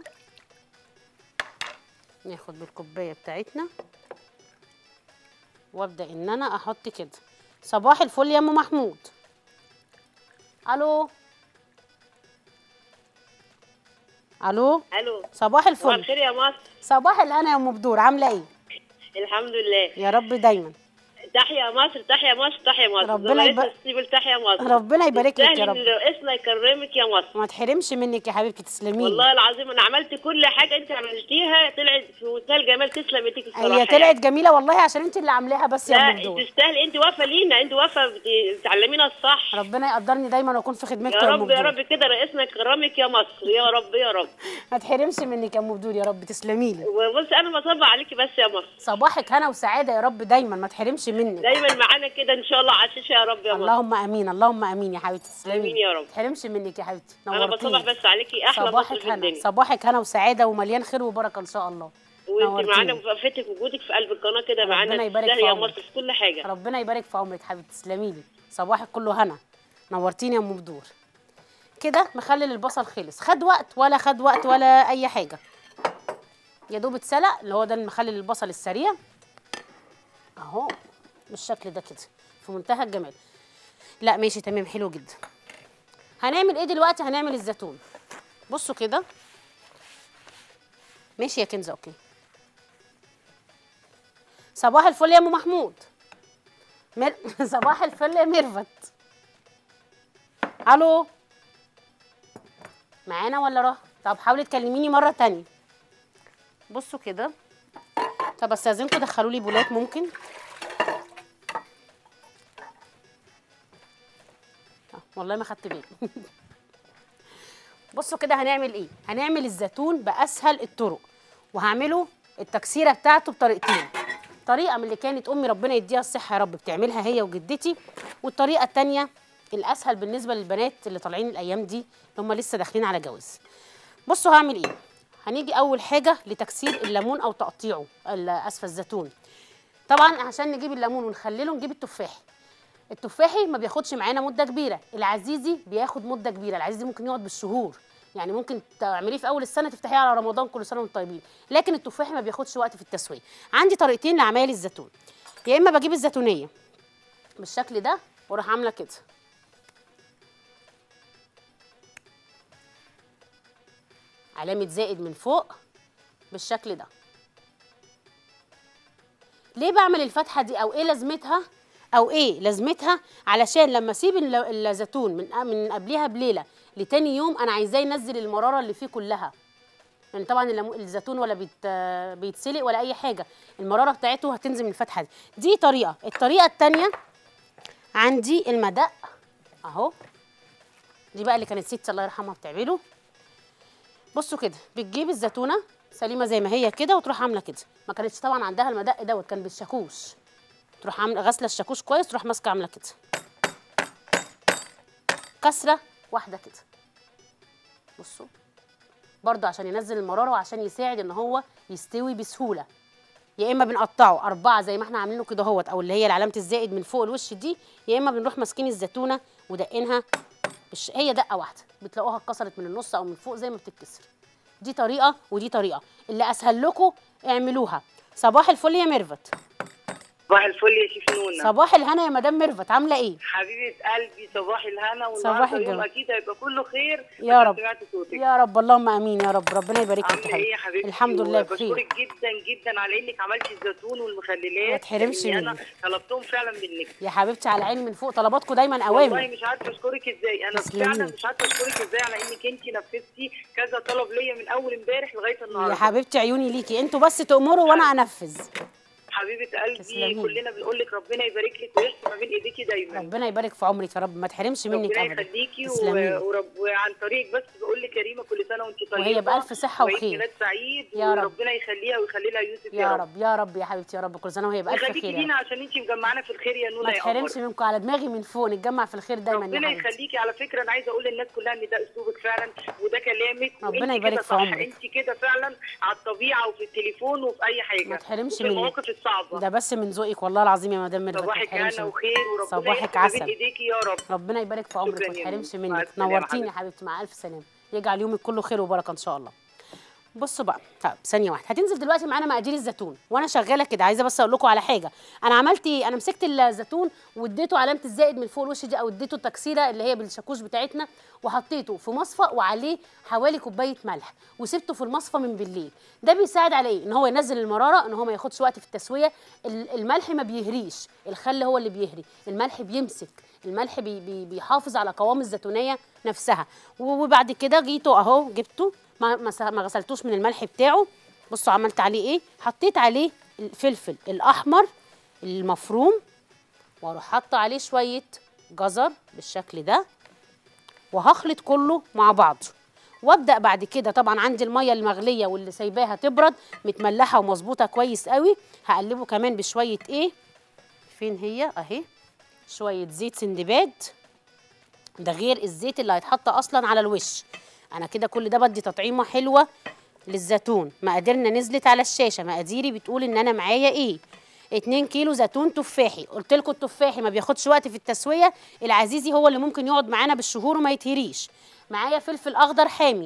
ناخد بالكوبايه بتاعتنا وابدا ان انا احط كده صباح الفل يا ام محمود الو الو الو صباح صباح الفل الخير يا مصر صباح الهنا يا ام بدور عامله ايه الحمد لله يا رب دايما تحيا مصر تحيا مصر تحيا مصر ربنا يب- يبارك تحيا مصر ربنا يبارك لك يا تستاهلي رب إن رئيسنا يكرمك يا مصر ما تحرمش منك يا حبيبتي تسلمي والله العظيم انا عملت كل حاجه انت عملتيها طلعت في منتهى الجمال تسلم ايديك الصراحه هي طلعت جميله والله عشان انت اللي عاملاها بس يا ام لا بدور انت تستاهلي انت واقفه لينا انت واقفه بت- بتعلمينا الصح ربنا يقدرني دايما واكون في يا خدمتك يا ام رب يا بدور رب كده رئيسنا يكرمك يا مصر يا رب يا رب ما تحرمش منك يا ام بدور يا رب تسلمي لي وبص انا بصبع عليكي بس يا مصر صباحك هنا وسعاده يا رب دايما ما تحرمش منك دايما معانا كده ان شاء الله على الشاشه يا رب يا مصر اللهم امين اللهم امين يا حبيبتي تسلمي آمين يا رب. ما تحرمش منك يا حبيبتي انا نورتيني بصبح بس عليكي احلى مصر صباحك في هنا الدنيا صباحك هنا وسعاده ومليان خير وبركه ان شاء الله وانت نورتيني. معانا وقفتك وجودك في قلب القناه كده ربنا معانا يبارك تستاهلي في يا عمرك. مصر في كل حاجه ربنا يبارك في عمرك حبيبتي تسلمي لي صباحك كله هنا نورتيني يا ام بدور كده مخلل البصل خلص خد وقت ولا خد وقت ولا اي حاجه يا دوب اتسلق اللي هو ده المخلل البصل السريع اهو بالشكل ده كده في منتهى الجمال لا ماشي تمام حلو جدا هنعمل ايه دلوقتي هنعمل الزيتون بصوا كده ماشي يا كنزه اوكي صباح الفل يا ام محمود مر... صباح الفل يا ميرفت الو معانا ولا راه طب حاولي تكلميني مره تانية بصوا كده طب استاذنكم دخلوا لي بولات ممكن آه، والله ما خدت بالي بصوا كده هنعمل ايه هنعمل الزيتون باسهل الطرق وهعمله التكسيره بتاعته بطريقتين طريقه من اللي كانت امي ربنا يديها الصحه يا رب بتعملها هي وجدتي والطريقه التانية الاسهل بالنسبه للبنات اللي طالعين الايام دي اللي هم لسه داخلين على جواز بصوا هعمل ايه هنيجي اول حاجه لتكسير الليمون او تقطيعه ال- اسفه الزيتون طبعا عشان نجيب الليمون ونخلله نجيب التفاحي التفاحي ما بياخدش معانا مده كبيره العزيزي بياخد مده كبيره العزيزي ممكن يقعد بالشهور يعني ممكن تعمليه في اول السنه تفتحيه على رمضان كل سنه وانتم طيبين لكن التفاحي ما بياخدش وقت في التسويه عندي طريقتين لعمايل الزيتون يا اما بجيب الزيتونيه بالشكل ده واروح عامله كده علامه زائد من فوق بالشكل ده ليه بعمل الفتحه دي او ايه لازمتها او ايه لازمتها علشان لما اسيب الل- الزيتون من من قبلها بليله لتاني يوم انا عايزاه ينزل المراره اللي فيه كلها يعني طبعا الليمو- الزيتون ولا بيت بيتسلق ولا اي حاجه المراره بتاعته هتنزل من الفتحه دي دي طريقه الطريقه التانية عندي المدق اهو دي بقى اللي كانت ستي الله يرحمها بتعمله بصوا كده بتجيب الزيتونه سليمه زي ما هي كده وتروح عامله كده ما كانتش طبعا عندها المدق دوت كان بالشاكوش تروح عامله غاسله الشاكوش كويس تروح ماسكه عامله كده كسره واحده كده بصوا برضه عشان ينزل المراره وعشان يساعد ان هو يستوي بسهوله يا اما بنقطعه اربعه زي ما احنا عاملينه كده اهوت او اللي هي علامه الزائد من فوق الوش دي يا اما بنروح ماسكين الزيتونه ودقينها بش... هي دقه واحده بتلاقوها اتكسرت من النص او من فوق زي ما بتتكسر دي طريقه ودي طريقه اللي اسهل لكم اعملوها صباح الفل يا ميرفت صباح الفل يا شيف نونا صباح الهنا يا مدام ميرفت عامله ايه حبيبه قلبي صباح الهنا صباح والنهارده يوم الجمال. اكيد هيبقى كله خير يا عشان رب. سمعت صوتك يا رب اللهم امين يا رب ربنا يبارك لك عامله ايه يا حبيبتي الحمد لله بخير بشكرك جدا جدا على انك عملتي الزيتون والمخللات ما تحرمش لأني انا منك. طلبتهم فعلا منك يا حبيبتي على عيني من فوق طلباتكم دايما والله اوامر مش عارفه اشكرك ازاي انا تسلمي. فعلا مش عارفه اشكرك ازاي على انك انت نفذتي كذا طلب ليا من اول امبارح لغايه يا النهارده حبيبتي عيوني ليكي انتوا بس تأمروا وانا انفذ حبيبه قلبي تسلمي. كلنا بنقول لك ربنا يبارك لك ويحسن ما بين ايديكي دايما ربنا يبارك في عمرك يا رب ما تحرمش منك ربنا ابدا يخليكي و... تسلمي ورب... وعن طريق بس بقول لك يا ريما كل سنه وانت طيبه وهي بألف صحة وعيد وخير. ميلاد سعيد يا رب. وربنا يخليها ويخلي لها يوسف يا رب يا رب يا حبيبتي يا رب كل سنه وهي بألف وخليكي خير يا لينا رب. عشان انت مجمعانا في الخير يا نونا ما يا تحرمش قمر منكم على دماغي من فوق نتجمع في الخير دايما يا ربنا حبيبتي يخليكي على فكره انا عايزه اقول للناس كلها ان ده اسلوبك فعلا وده كلامك ربنا وانت يبارك كده في صح. عمرك. انت كده فعلا على الطبيعه وفي التليفون وفي اي حاجه ما تحرمش وفي منك. المواقف الصعبه ده بس من ذوقك والله العظيم يا مدام ميرفت ما صباحك تحرمش هنا منك. وخير وربنا صباحك يحفظ ما بين عسل. ايديكي يا رب ربنا يبارك في عمرك شكراً ما يا تحرمش ماما. مع منك السلامة نورتيني يا حبيبتي. حبيبتي مع الف سلامه يجعل يومك كله خير وبركه ان شاء الله بصوا بقى طب ثانيه واحده هتنزل دلوقتي معانا مقادير الزيتون وانا شغاله كده عايزه بس اقول لكم على حاجه انا عملت إيه؟ انا مسكت الزيتون واديته علامه الزائد من فوق الوش دي او اديته تكسيره اللي هي بالشاكوش بتاعتنا وحطيته في مصفى وعليه حوالي كوبايه ملح وسبته في المصفى من بالليل ده بيساعد على ايه ان هو ينزل المراره ان هو ما ياخدش وقت في التسويه ال- الملح ما بيهريش الخل هو اللي بيهري الملح بيمسك الملح بي بي بيحافظ على قوام الزيتونيه نفسها وبعد كده جيته اهو جبته ما ما س- ما غسلتوش من الملح بتاعه بصوا عملت عليه ايه حطيت عليه الفلفل الاحمر المفروم واروح حاطه عليه شويه جزر بالشكل ده وهخلط كله مع بعضه وابدا بعد كده طبعا عندي الميه المغليه واللي سايباها تبرد متملحه ومظبوطه كويس قوي هقلبه كمان بشويه ايه فين هي اهي شويه زيت سندباد ده غير الزيت اللي هيتحط اصلا على الوش انا كده كل ده بدي تطعيمه حلوه للزيتون مقاديرنا نزلت على الشاشه مقاديري بتقول ان انا معايا ايه 2 كيلو زيتون تفاحي قلت لكم التفاحي ما بياخدش وقت في التسويه العزيزي هو اللي ممكن يقعد معانا بالشهور وما يتهريش معايا فلفل اخضر حامي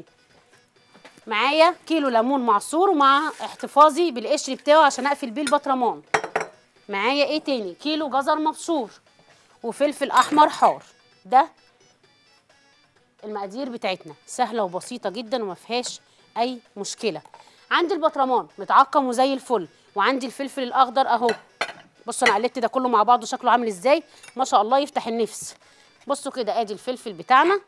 معايا كيلو ليمون معصور ومع احتفاظي بالقشر بتاعه عشان اقفل بيه البطرمان معايا ايه تاني كيلو جزر مبشور وفلفل احمر حار ده المقادير بتاعتنا سهله وبسيطه جدا وما فيهاش اي مشكله عندي البطرمان متعقم وزي الفل وعندي الفلفل الاخضر اهو بصوا انا قلبت ده كله مع بعضه شكله عامل ازاي ما شاء الله يفتح النفس بصوا كده ادي الفلفل بتاعنا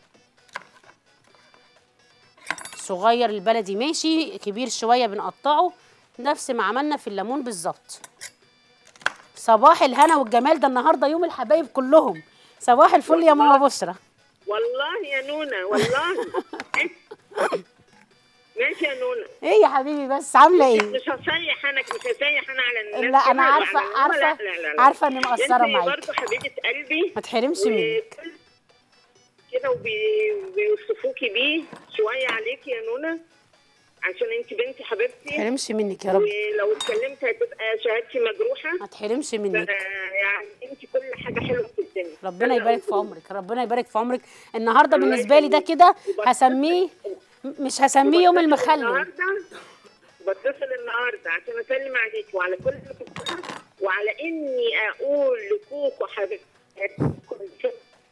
صغير البلدي ماشي كبير شويه بنقطعه نفس ما عملنا في الليمون بالظبط صباح الهنا والجمال ده النهارده يوم الحبايب كلهم صباح الفل يا ماما بشرى والله يا نونا والله ماشي يا نونا ايه يا حبيبي بس عامله ايه مش هسيح انا مش هسيح انا على الناس لا انا كده عارفه وعلى- عارفه لا لا لا لا. عارفه اني مقصره انت معاك برضه حبيبه قلبي ما تحرمش منك وكل كده وبي- وبيوصفوكي بيه شويه عليكي يا نونا عشان انت بنتي ما حبيبتي تحرمش منك يا رب ولو اتكلمت هتبقى شهادتي مجروحه ما تحرمش منك ف- يعني انت كل حاجه حلوه في الدنيا ربنا يبارك في عمرك ربنا يبارك في عمرك النهارده بالنسبه لي ده كده هسميه مش هسميه يوم بتصل المخلل النهارده بتصل النهارده عشان اسلم عليك وعلى كل اللي بتسمع وعلى اني اقول لكوكو حبيبتي كل شيء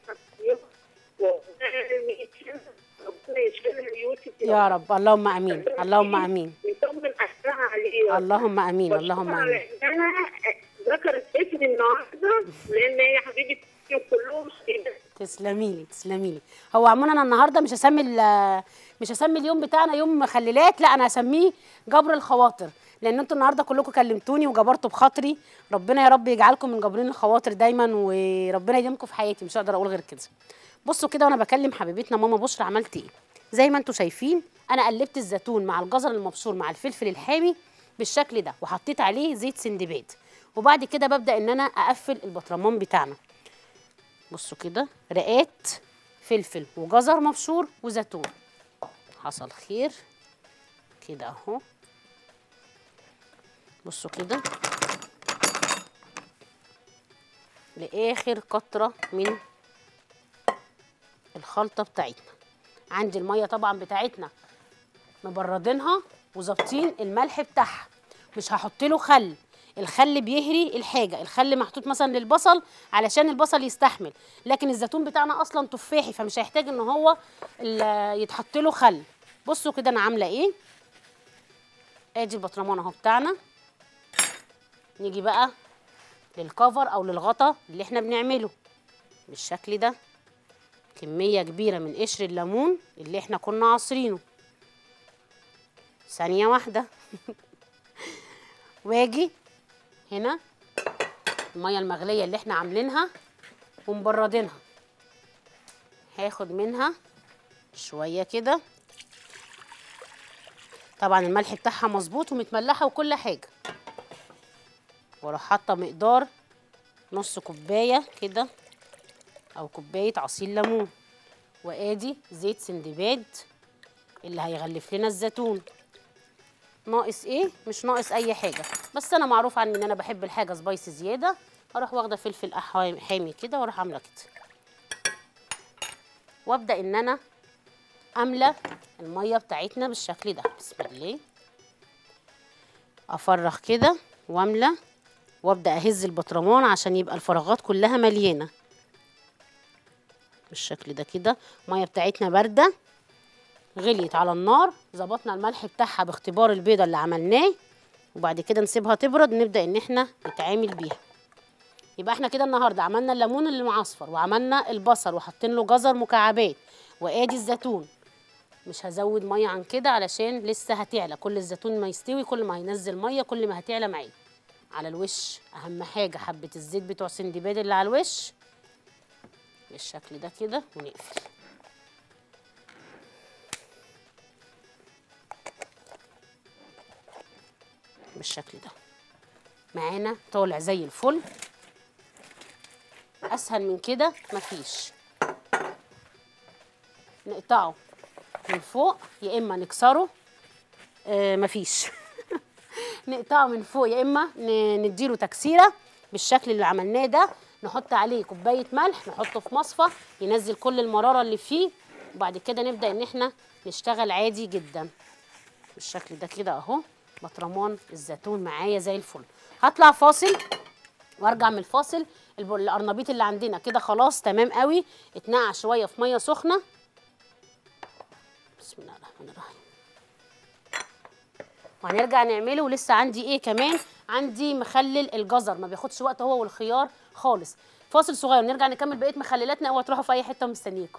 ربنا يشفيها يوسف يا رب اللهم امين اللهم امين يطمن اهلها عليه اللهم امين اللهم بشكرها امين لانها ذكرت اسمي النهارده لان هي حبيبتي كلهم حبيبتي تسلمي لي تسلمي لي هو عموما انا النهارده مش هسمي ال- مش هسمي اليوم بتاعنا يوم مخللات لا انا هسميه جبر الخواطر لان انتوا النهارده كلكم كلمتوني وجبرتوا بخاطري ربنا يا رب يجعلكم من جابرين الخواطر دايما وربنا يديمكم في حياتي مش هقدر اقول غير كده بصوا كده وانا بكلم حبيبتنا ماما بشرى عملت ايه زي ما انتوا شايفين انا قلبت الزيتون مع الجزر المبشور مع الفلفل الحامي بالشكل ده وحطيت عليه زيت سندباد وبعد كده ببدا ان انا اقفل البطرمان بتاعنا بصوا كده رقات فلفل وجزر مبشور وزيتون حصل خير كده اهو بصوا كده لاخر قطره من الخلطه بتاعتنا عندي الميه طبعا بتاعتنا مبردينها وظابطين الملح بتاعها مش هحط له خل الخل بيهري الحاجه الخل محطوط مثلا للبصل علشان البصل يستحمل لكن الزيتون بتاعنا اصلا تفاحي فمش هيحتاج ان هو ال- يتحط له خل بصوا كده انا عامله ايه ادي البطرمان اهو بتاعنا نيجي بقى للكفر او للغطا اللي احنا بنعمله بالشكل ده كميه كبيره من قشر الليمون اللي احنا كنا عصرينه ثانيه واحده واجي هنا الميه المغليه اللي احنا عاملينها ومبردينها هاخد منها شويه كده طبعا الملح بتاعها مظبوط ومتملحه وكل حاجه واروح حاطه مقدار نص كوبايه كده او كوبايه عصير ليمون وادي زيت سندباد اللي هيغلف لنا الزيتون ناقص ايه مش ناقص اي حاجه بس انا معروف عني ان انا بحب الحاجه سبايسي زياده اروح واخده فلفل أح- حامي كده واروح عامله كده وابدا ان انا املى الميه بتاعتنا بالشكل ده بسم الله افرغ كده واملى وابدا اهز البطرمان عشان يبقى الفراغات كلها مليانه بالشكل ده كده الميه بتاعتنا بارده غليت على النار ظبطنا الملح بتاعها باختبار البيضه اللي عملناه وبعد كده نسيبها تبرد نبدا ان احنا نتعامل بيها يبقى احنا كده النهارده عملنا الليمون اللي معصفر وعملنا البصل وحاطين له جزر مكعبات وادي الزيتون مش هزود ميه عن كده علشان لسه هتعلى كل الزيتون ما يستوي كل ما هينزل ميه كل ما هتعلى معاه على الوش اهم حاجه حبه الزيت بتوع سندباد اللي على الوش بالشكل ده كده ونقفل بالشكل ده معانا طالع زي الفل اسهل من كده مفيش نقطعه من فوق يا اما نكسره آه مفيش نقطعه من فوق يا اما ن- نديله تكسيره بالشكل اللي عملناه ده نحط عليه كوبايه ملح نحطه في مصفى ينزل كل المراره اللي فيه وبعد كده نبدا ان احنا نشتغل عادي جدا بالشكل ده كده اهو بطرمان الزيتون معايا زي الفل هطلع فاصل وارجع من الفاصل الب- القرنبيط اللي عندنا كده خلاص تمام قوي اتنقع شويه في ميه سخنه بسم الله الرحمن الرحيم وهنرجع نعمله ولسه عندي ايه كمان عندي مخلل الجزر ما بياخدش وقت هو والخيار خالص فاصل صغير نرجع نكمل بقيه مخللاتنا اوعوا تروحوا في اي حته ومستنيكم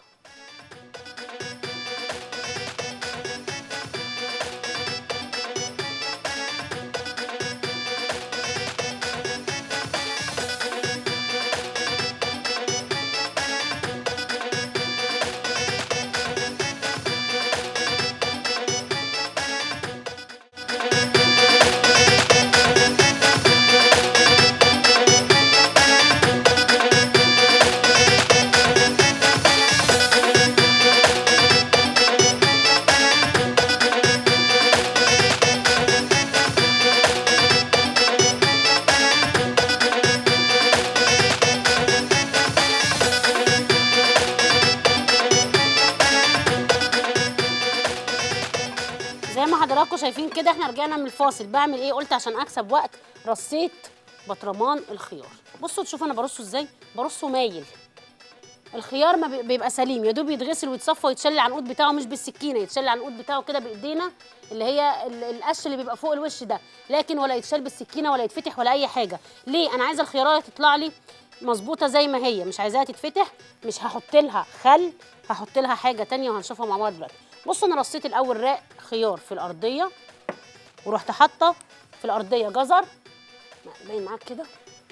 زي ما حضراتكم شايفين كده احنا رجعنا من الفاصل بعمل ايه قلت عشان اكسب وقت رصيت بطرمان الخيار بصوا تشوفوا انا برصه ازاي برصه مايل الخيار ما بي- بيبقى سليم يا دوب يتغسل ويتصفى ويتشل العنقود بتاعه مش بالسكينه يتشل العنقود بتاعه كده بايدينا اللي هي ال- القش اللي بيبقى فوق الوش ده لكن ولا يتشال بالسكينه ولا يتفتح ولا اي حاجه ليه انا عايزه الخياريه تطلع لي مظبوطه زي ما هي مش عايزاها تتفتح مش هحط لها خل هحط لها حاجه تانية وهنشوفها مع بعض دلوقتي بصوا انا رصيت الاول راق خيار في الارضيه ورحت حاطه في الارضيه جزر باين معاك كده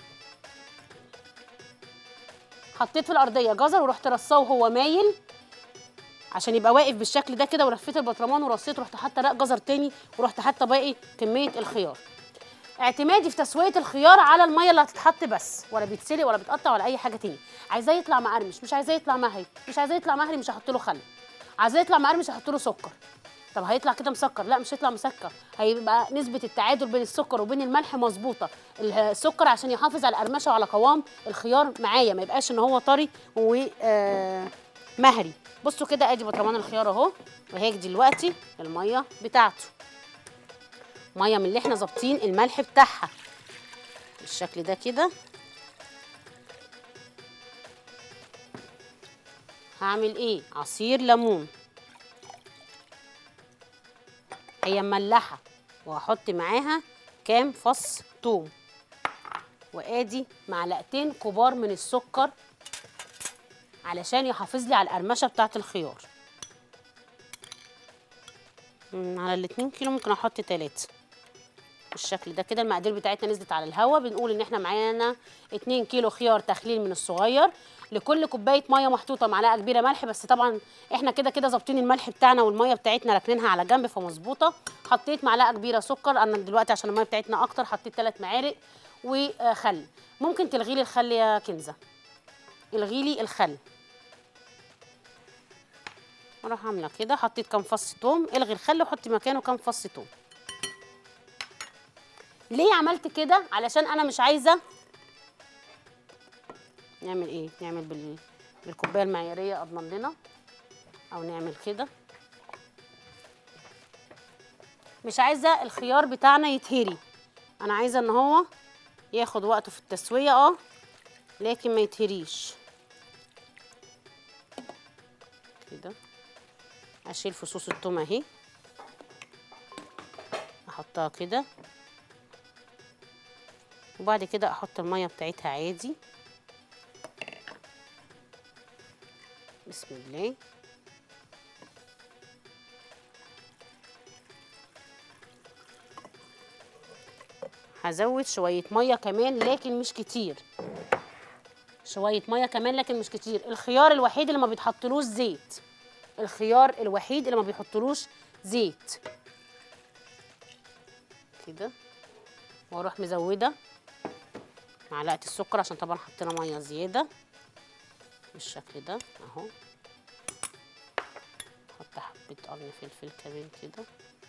حطيت في الارضيه جزر ورحت رصاه وهو مايل عشان يبقى واقف بالشكل ده كده ولفيت البطرمان ورصيت رحت حاطه رق جزر تاني ورحت حاطه باقي كميه الخيار اعتمادي في تسويه الخيار على الميه اللي هتتحط بس ولا بيتسلق ولا بيتقطع ولا اي حاجه تاني عايزاه يطلع مقرمش مش عايزاه يطلع مهري مش عايزاه يطلع مهري مش هحط له خل عايزاه يطلع مقرمش هحط له سكر طب هيطلع كده مسكر لا مش هيطلع مسكر هيبقى نسبه التعادل بين السكر وبين الملح مظبوطه السكر عشان يحافظ على القرمشه وعلى قوام الخيار معايا ما يبقاش ان هو طري ومهري بصوا كده ادي برطمان الخيار اهو وهيك دلوقتي الميه بتاعته ميه من اللي احنا ظابطين الملح بتاعها بالشكل ده كده هعمل ايه عصير ليمون هي مملحه وهحط معاها كام فص توم وادي معلقتين كبار من السكر علشان يحافظ لي على القرمشه بتاعه الخيار مم، على الاتنين كيلو ممكن احط تلاتة بالشكل ده كده المقادير بتاعتنا نزلت على الهوا بنقول ان احنا معانا 2 كيلو خيار تخليل من الصغير لكل كوبايه ميه محطوطه معلقه كبيره ملح بس طبعا احنا كده كده ظابطين الملح بتاعنا والميه بتاعتنا راكنينها على جنب فمظبوطه حطيت معلقه كبيره سكر انا دلوقتي عشان الميه بتاعتنا اكتر حطيت 3 معالق وخل ممكن تلغي لي الخل يا كنزه الغي لي الخل اروح عامله كده حطيت كام فص توم الغي الخل وحطي مكانه كام فص توم ليه عملت كده علشان انا مش عايزه نعمل ايه نعمل بال... بالكوبايه المعياريه اضمن لنا او نعمل كده مش عايزه الخيار بتاعنا يتهري انا عايزه ان هو ياخد وقته في التسويه اه لكن ما يتهريش كده اشيل فصوص التوم اهي احطها كده وبعد كده احط الميه بتاعتها عادي بسم الله هزود شويه ميه كمان لكن مش كتير شويه ميه كمان لكن مش كتير الخيار الوحيد اللي ما بيتحطلوش زيت الخيار الوحيد اللي ما بيحطلوش زيت كده واروح مزوده معلقه السكر عشان طبعا حطينا ميه زياده بالشكل ده اهو احط حبه قرن فلفل كمان كده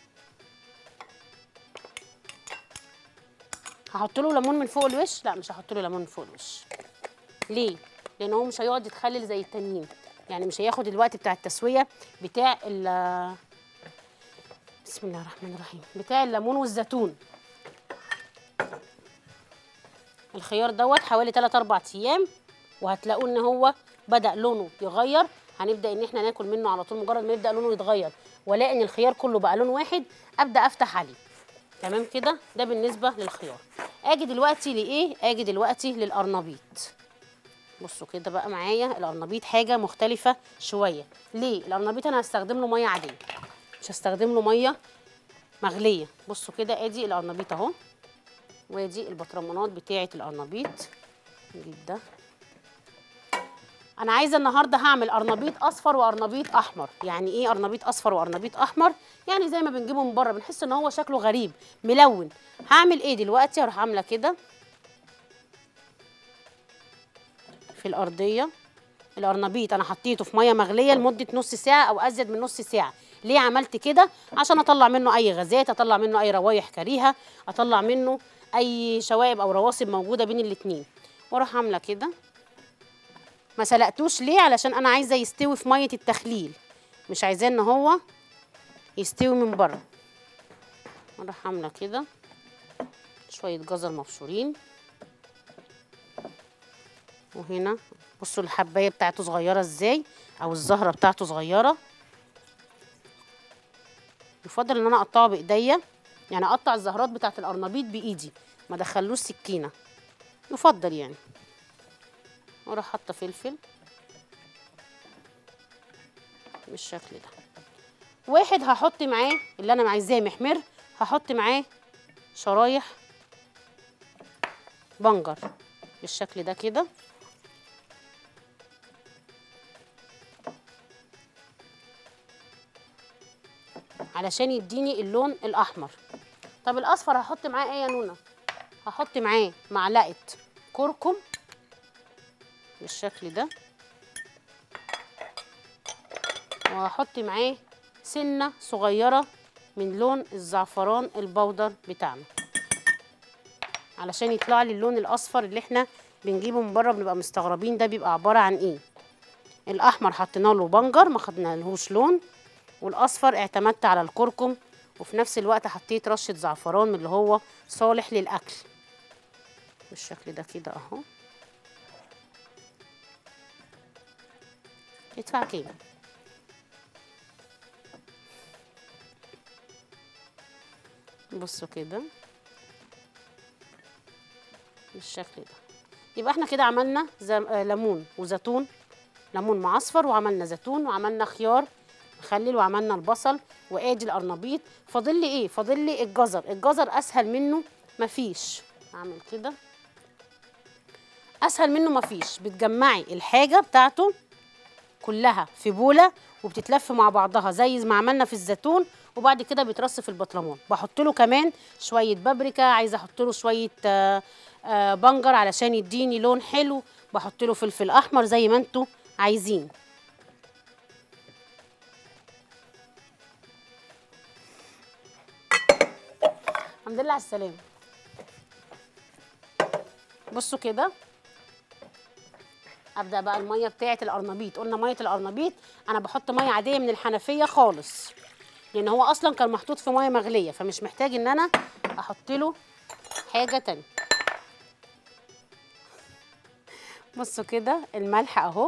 هحط له ليمون من فوق الوش لا مش هحط له ليمون من فوق الوش ليه لان هو مش هيقعد يتخلل زي التانيين يعني مش هياخد الوقت بتاع التسويه بتاع ال بسم الله الرحمن الرحيم بتاع الليمون والزيتون الخيار دوت حوالي 3 4 ايام وهتلاقوا ان هو بدا لونه يغير هنبدا ان احنا ناكل منه على طول مجرد ما يبدا لونه يتغير والاقي ان الخيار كله بقى لون واحد ابدا افتح عليه تمام كده ده بالنسبه للخيار اجي دلوقتي لايه اجي دلوقتي للقرنبيط بصوا كده بقى معايا القرنبيط حاجه مختلفه شويه ليه القرنبيط انا هستخدم له ميه عاديه مش هستخدم له ميه مغليه بصوا كده ادي القرنبيط اهو وادي البطرمانات بتاعه القرنبيط نجيب ده انا عايزه النهارده هعمل قرنبيط اصفر وقرنبيط احمر يعني ايه قرنبيط اصفر وقرنبيط احمر يعني زي ما بنجيبه من بره بنحس ان هو شكله غريب ملون هعمل ايه دلوقتي هروح عامله كده في الارضيه القرنبيط انا حطيته في ميه مغليه لمده نص ساعه او ازيد من نص ساعه ليه عملت كده عشان اطلع منه اي غازات اطلع منه اي روايح كريهه اطلع منه اي شوائب او رواسب موجوده بين الاتنين واروح عامله كده ما سلقتوش ليه علشان انا عايزه يستوي في ميه التخليل مش عايزاه ان هو يستوي من بره اروح عامله كده شويه جزر مبشورين وهنا بصوا الحبايه بتاعته صغيره ازاي او الزهره بتاعته صغيره يفضل ان انا اقطعه بايديا يعني اقطع الزهرات بتاعه القرنبيط بايدي ما ادخلوش سكينه يفضل يعني واروح حاطه فلفل بالشكل ده واحد هحط معاه اللي انا عايزاه محمر هحط معاه شرايح بنجر بالشكل ده كده علشان يديني اللون الاحمر طب الاصفر هحط معاه ايه يا نونا هحط معاه معلقه كركم بالشكل ده وهحط معاه سنه صغيره من لون الزعفران البودر بتاعنا علشان يطلع لي اللون الاصفر اللي احنا بنجيبه من بره بنبقى مستغربين ده بيبقى عباره عن ايه الاحمر حطينا له بنجر ما خدنالهوش لون والاصفر اعتمدت على الكركم وفي نفس الوقت حطيت رشه زعفران من اللي هو صالح للاكل بالشكل ده كده اهو يدفع كام بصوا كده بالشكل ده يبقى احنا كده عملنا زم... آه ليمون وزيتون ليمون معصفر وعملنا زيتون وعملنا خيار مخلل وعملنا البصل وادي القرنبيط فاضل لي ايه فاضل لي الجزر الجزر اسهل منه مفيش اعمل كده اسهل منه مفيش بتجمعي الحاجه بتاعته كلها في بوله وبتتلف مع بعضها زي ما عملنا في الزيتون وبعد كده بيترص في البطرمان بحط له كمان شويه بابريكا عايزه احط له شويه آه، آه، بنجر علشان يديني لون حلو بحط له فلفل احمر زي ما انتوا عايزين الحمد لله على السلامه بصوا كده ابدا بقى الميه بتاعه القرنبيط قلنا ميه القرنبيط انا بحط ميه عاديه من الحنفيه خالص لان هو اصلا كان محطوط في ميه مغليه فمش محتاج ان انا احط له حاجه تانية بصوا كده الملح اهو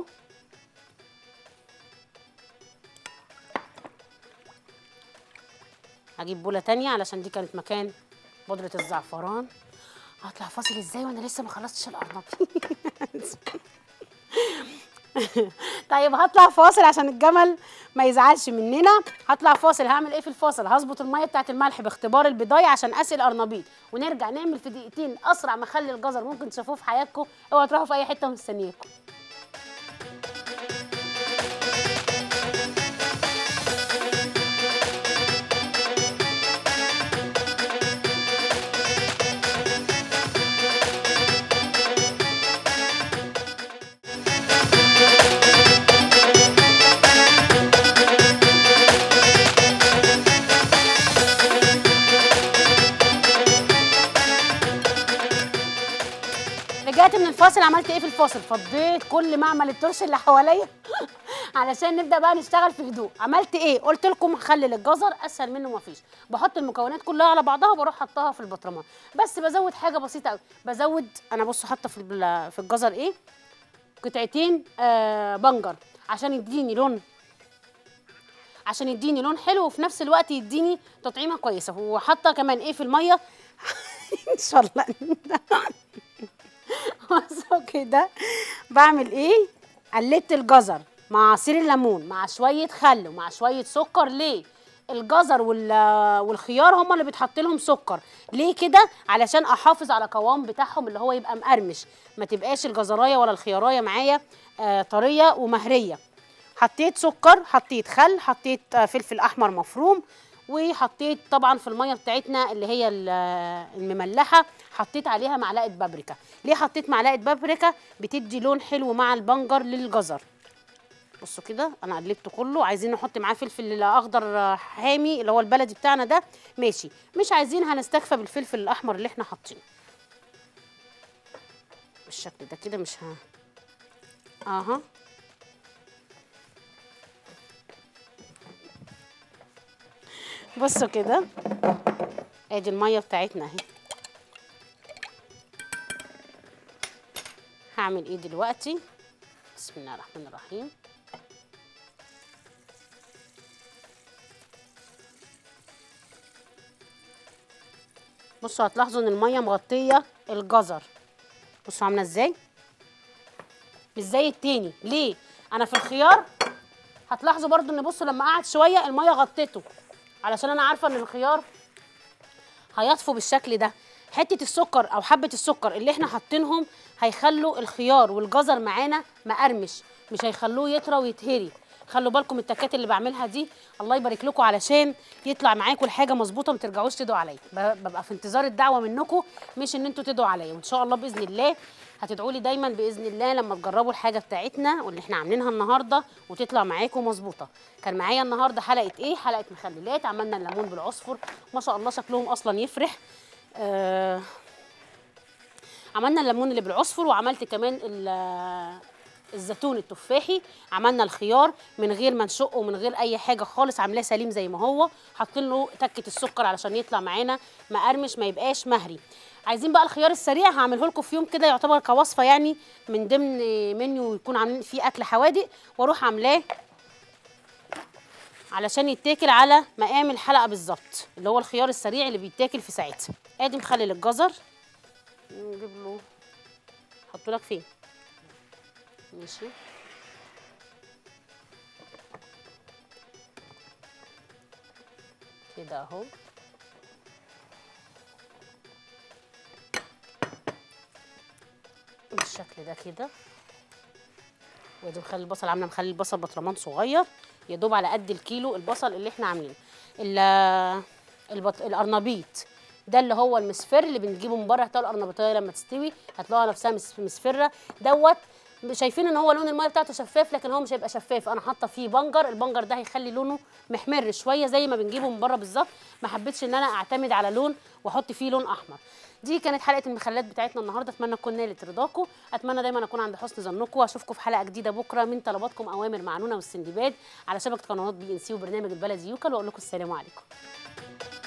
هجيب بوله تانية علشان دي كانت مكان بودره الزعفران هطلع فاصل ازاي وانا لسه ما خلصتش القرنبيط طيب هطلع فاصل عشان الجمل ما يزعلش مننا هطلع فاصل هعمل ايه في الفاصل هظبط الميه بتاعت الملح باختبار البضايه عشان اسقي القرنبيط ونرجع نعمل في دقيقتين اسرع مخلي الجزر ممكن تشوفوه في حياتكم اوعوا تروحوا في اي حته مستنياكم رجعت من الفاصل عملت ايه في الفاصل فضيت كل معمل الترش اللي حواليا علشان نبدا بقى نشتغل في هدوء عملت ايه قلت لكم خلي الجزر اسهل منه مفيش بحط المكونات كلها على بعضها وبروح حطها في البطرمان بس بزود حاجه بسيطه قوي بزود انا بصوا حاطه في ال- في الجزر ايه قطعتين آه بنجر عشان يديني لون عشان يديني لون حلو وفي نفس الوقت يديني تطعيمه كويسه وحاطه كمان ايه في الميه ان شاء الله بصوا كده بعمل ايه قلبت الجزر مع عصير الليمون مع شويه خل ومع شويه سكر ليه الجزر وال- والخيار هما اللي بيتحط لهم سكر ليه كده علشان احافظ على قوام بتاعهم اللي هو يبقى مقرمش ما تبقاش الجزرايه ولا الخيارايه معايا آه طريه ومهريه حطيت سكر حطيت خل حطيت آه، فلفل احمر مفروم وحطيت طبعا في الميه بتاعتنا اللي هي ال- المملحه حطيت عليها معلقه بابريكا ليه حطيت معلقه بابريكا بتدي لون حلو مع البنجر للجزر بصوا كده انا قلبته كله عايزين نحط معاه فلفل اخضر آه، حامي اللي هو البلدي بتاعنا ده ماشي مش عايزين هنستكفى بالفلفل الاحمر اللي احنا حاطينه بالشكل ده كده مش ها اها بصوا كده ادي الميه بتاعتنا اهي هعمل ايه دلوقتي بسم الله الرحمن الرحيم بصوا هتلاحظوا ان الميه مغطيه الجزر بصوا عامله ازاي مش زي التاني ليه انا في الخيار هتلاحظوا برضو ان بصوا لما قعد شويه الميه غطته علشان انا عارفه ان الخيار هيطفو بالشكل ده حته السكر او حبه السكر اللي احنا حاطينهم هيخلوا الخيار والجزر معانا مقرمش مش هيخلوه يطرى ويتهري خلوا بالكم التكات اللي بعملها دي الله يبارك لكم علشان يطلع معاكم الحاجه مظبوطه ما ترجعوش تدعوا عليا ب- ببقى في انتظار الدعوه منكم مش ان انتوا تدعوا عليا وان شاء الله باذن الله هتدعوا لي دايما باذن الله لما تجربوا الحاجه بتاعتنا واللي احنا عاملينها النهارده وتطلع معاكم مظبوطه كان معايا النهارده حلقه ايه حلقه مخللات عملنا الليمون بالعصفر ما شاء الله شكلهم اصلا يفرح آه عملنا الليمون اللي بالعصفر وعملت كمان ال- الزيتون التفاحي عملنا الخيار من غير ما نشقه ومن غير اي حاجه خالص عاملاه سليم زي ما هو حاطين له تكه السكر علشان يطلع معانا مقرمش ما يبقاش مهري عايزين بقى الخيار السريع هعمله لكم في يوم كده يعتبر كوصفه يعني من ضمن منيو يكون عاملين فيه اكل حوادق واروح عاملاه علشان يتاكل على مقام الحلقه بالظبط اللي هو الخيار السريع اللي بيتاكل في ساعتها ادي مخلل الجزر نجيب له احطه لك فين ماشي كده اهو بالشكل ده كده وادي مخلي البصل عامله مخلي البصل بطرمان صغير يا دوب على قد الكيلو البصل اللي احنا عاملينه ال- البط... القرنبيط ده اللي هو المسفر اللي بنجيبه من بره هتلاقوا القرنبيطيه لما تستوي هتلاقوها نفسها مس- مسفره دوت شايفين ان هو لون الميه بتاعته شفاف لكن هو مش هيبقى شفاف انا حاطه فيه بنجر البنجر ده هيخلي لونه محمر شويه زي ما بنجيبه من بره بالظبط ما حبيتش ان انا اعتمد على لون واحط فيه لون احمر دي كانت حلقه المخلات بتاعتنا النهارده اتمنى تكون نالت رضاكم اتمنى دايما اكون عند حسن ظنكم واشوفكم في حلقه جديده بكره من طلباتكم اوامر معنونه والسندباد على شبكه قنوات بي ان سي وبرنامج البلدي يوكل واقول لكم السلام عليكم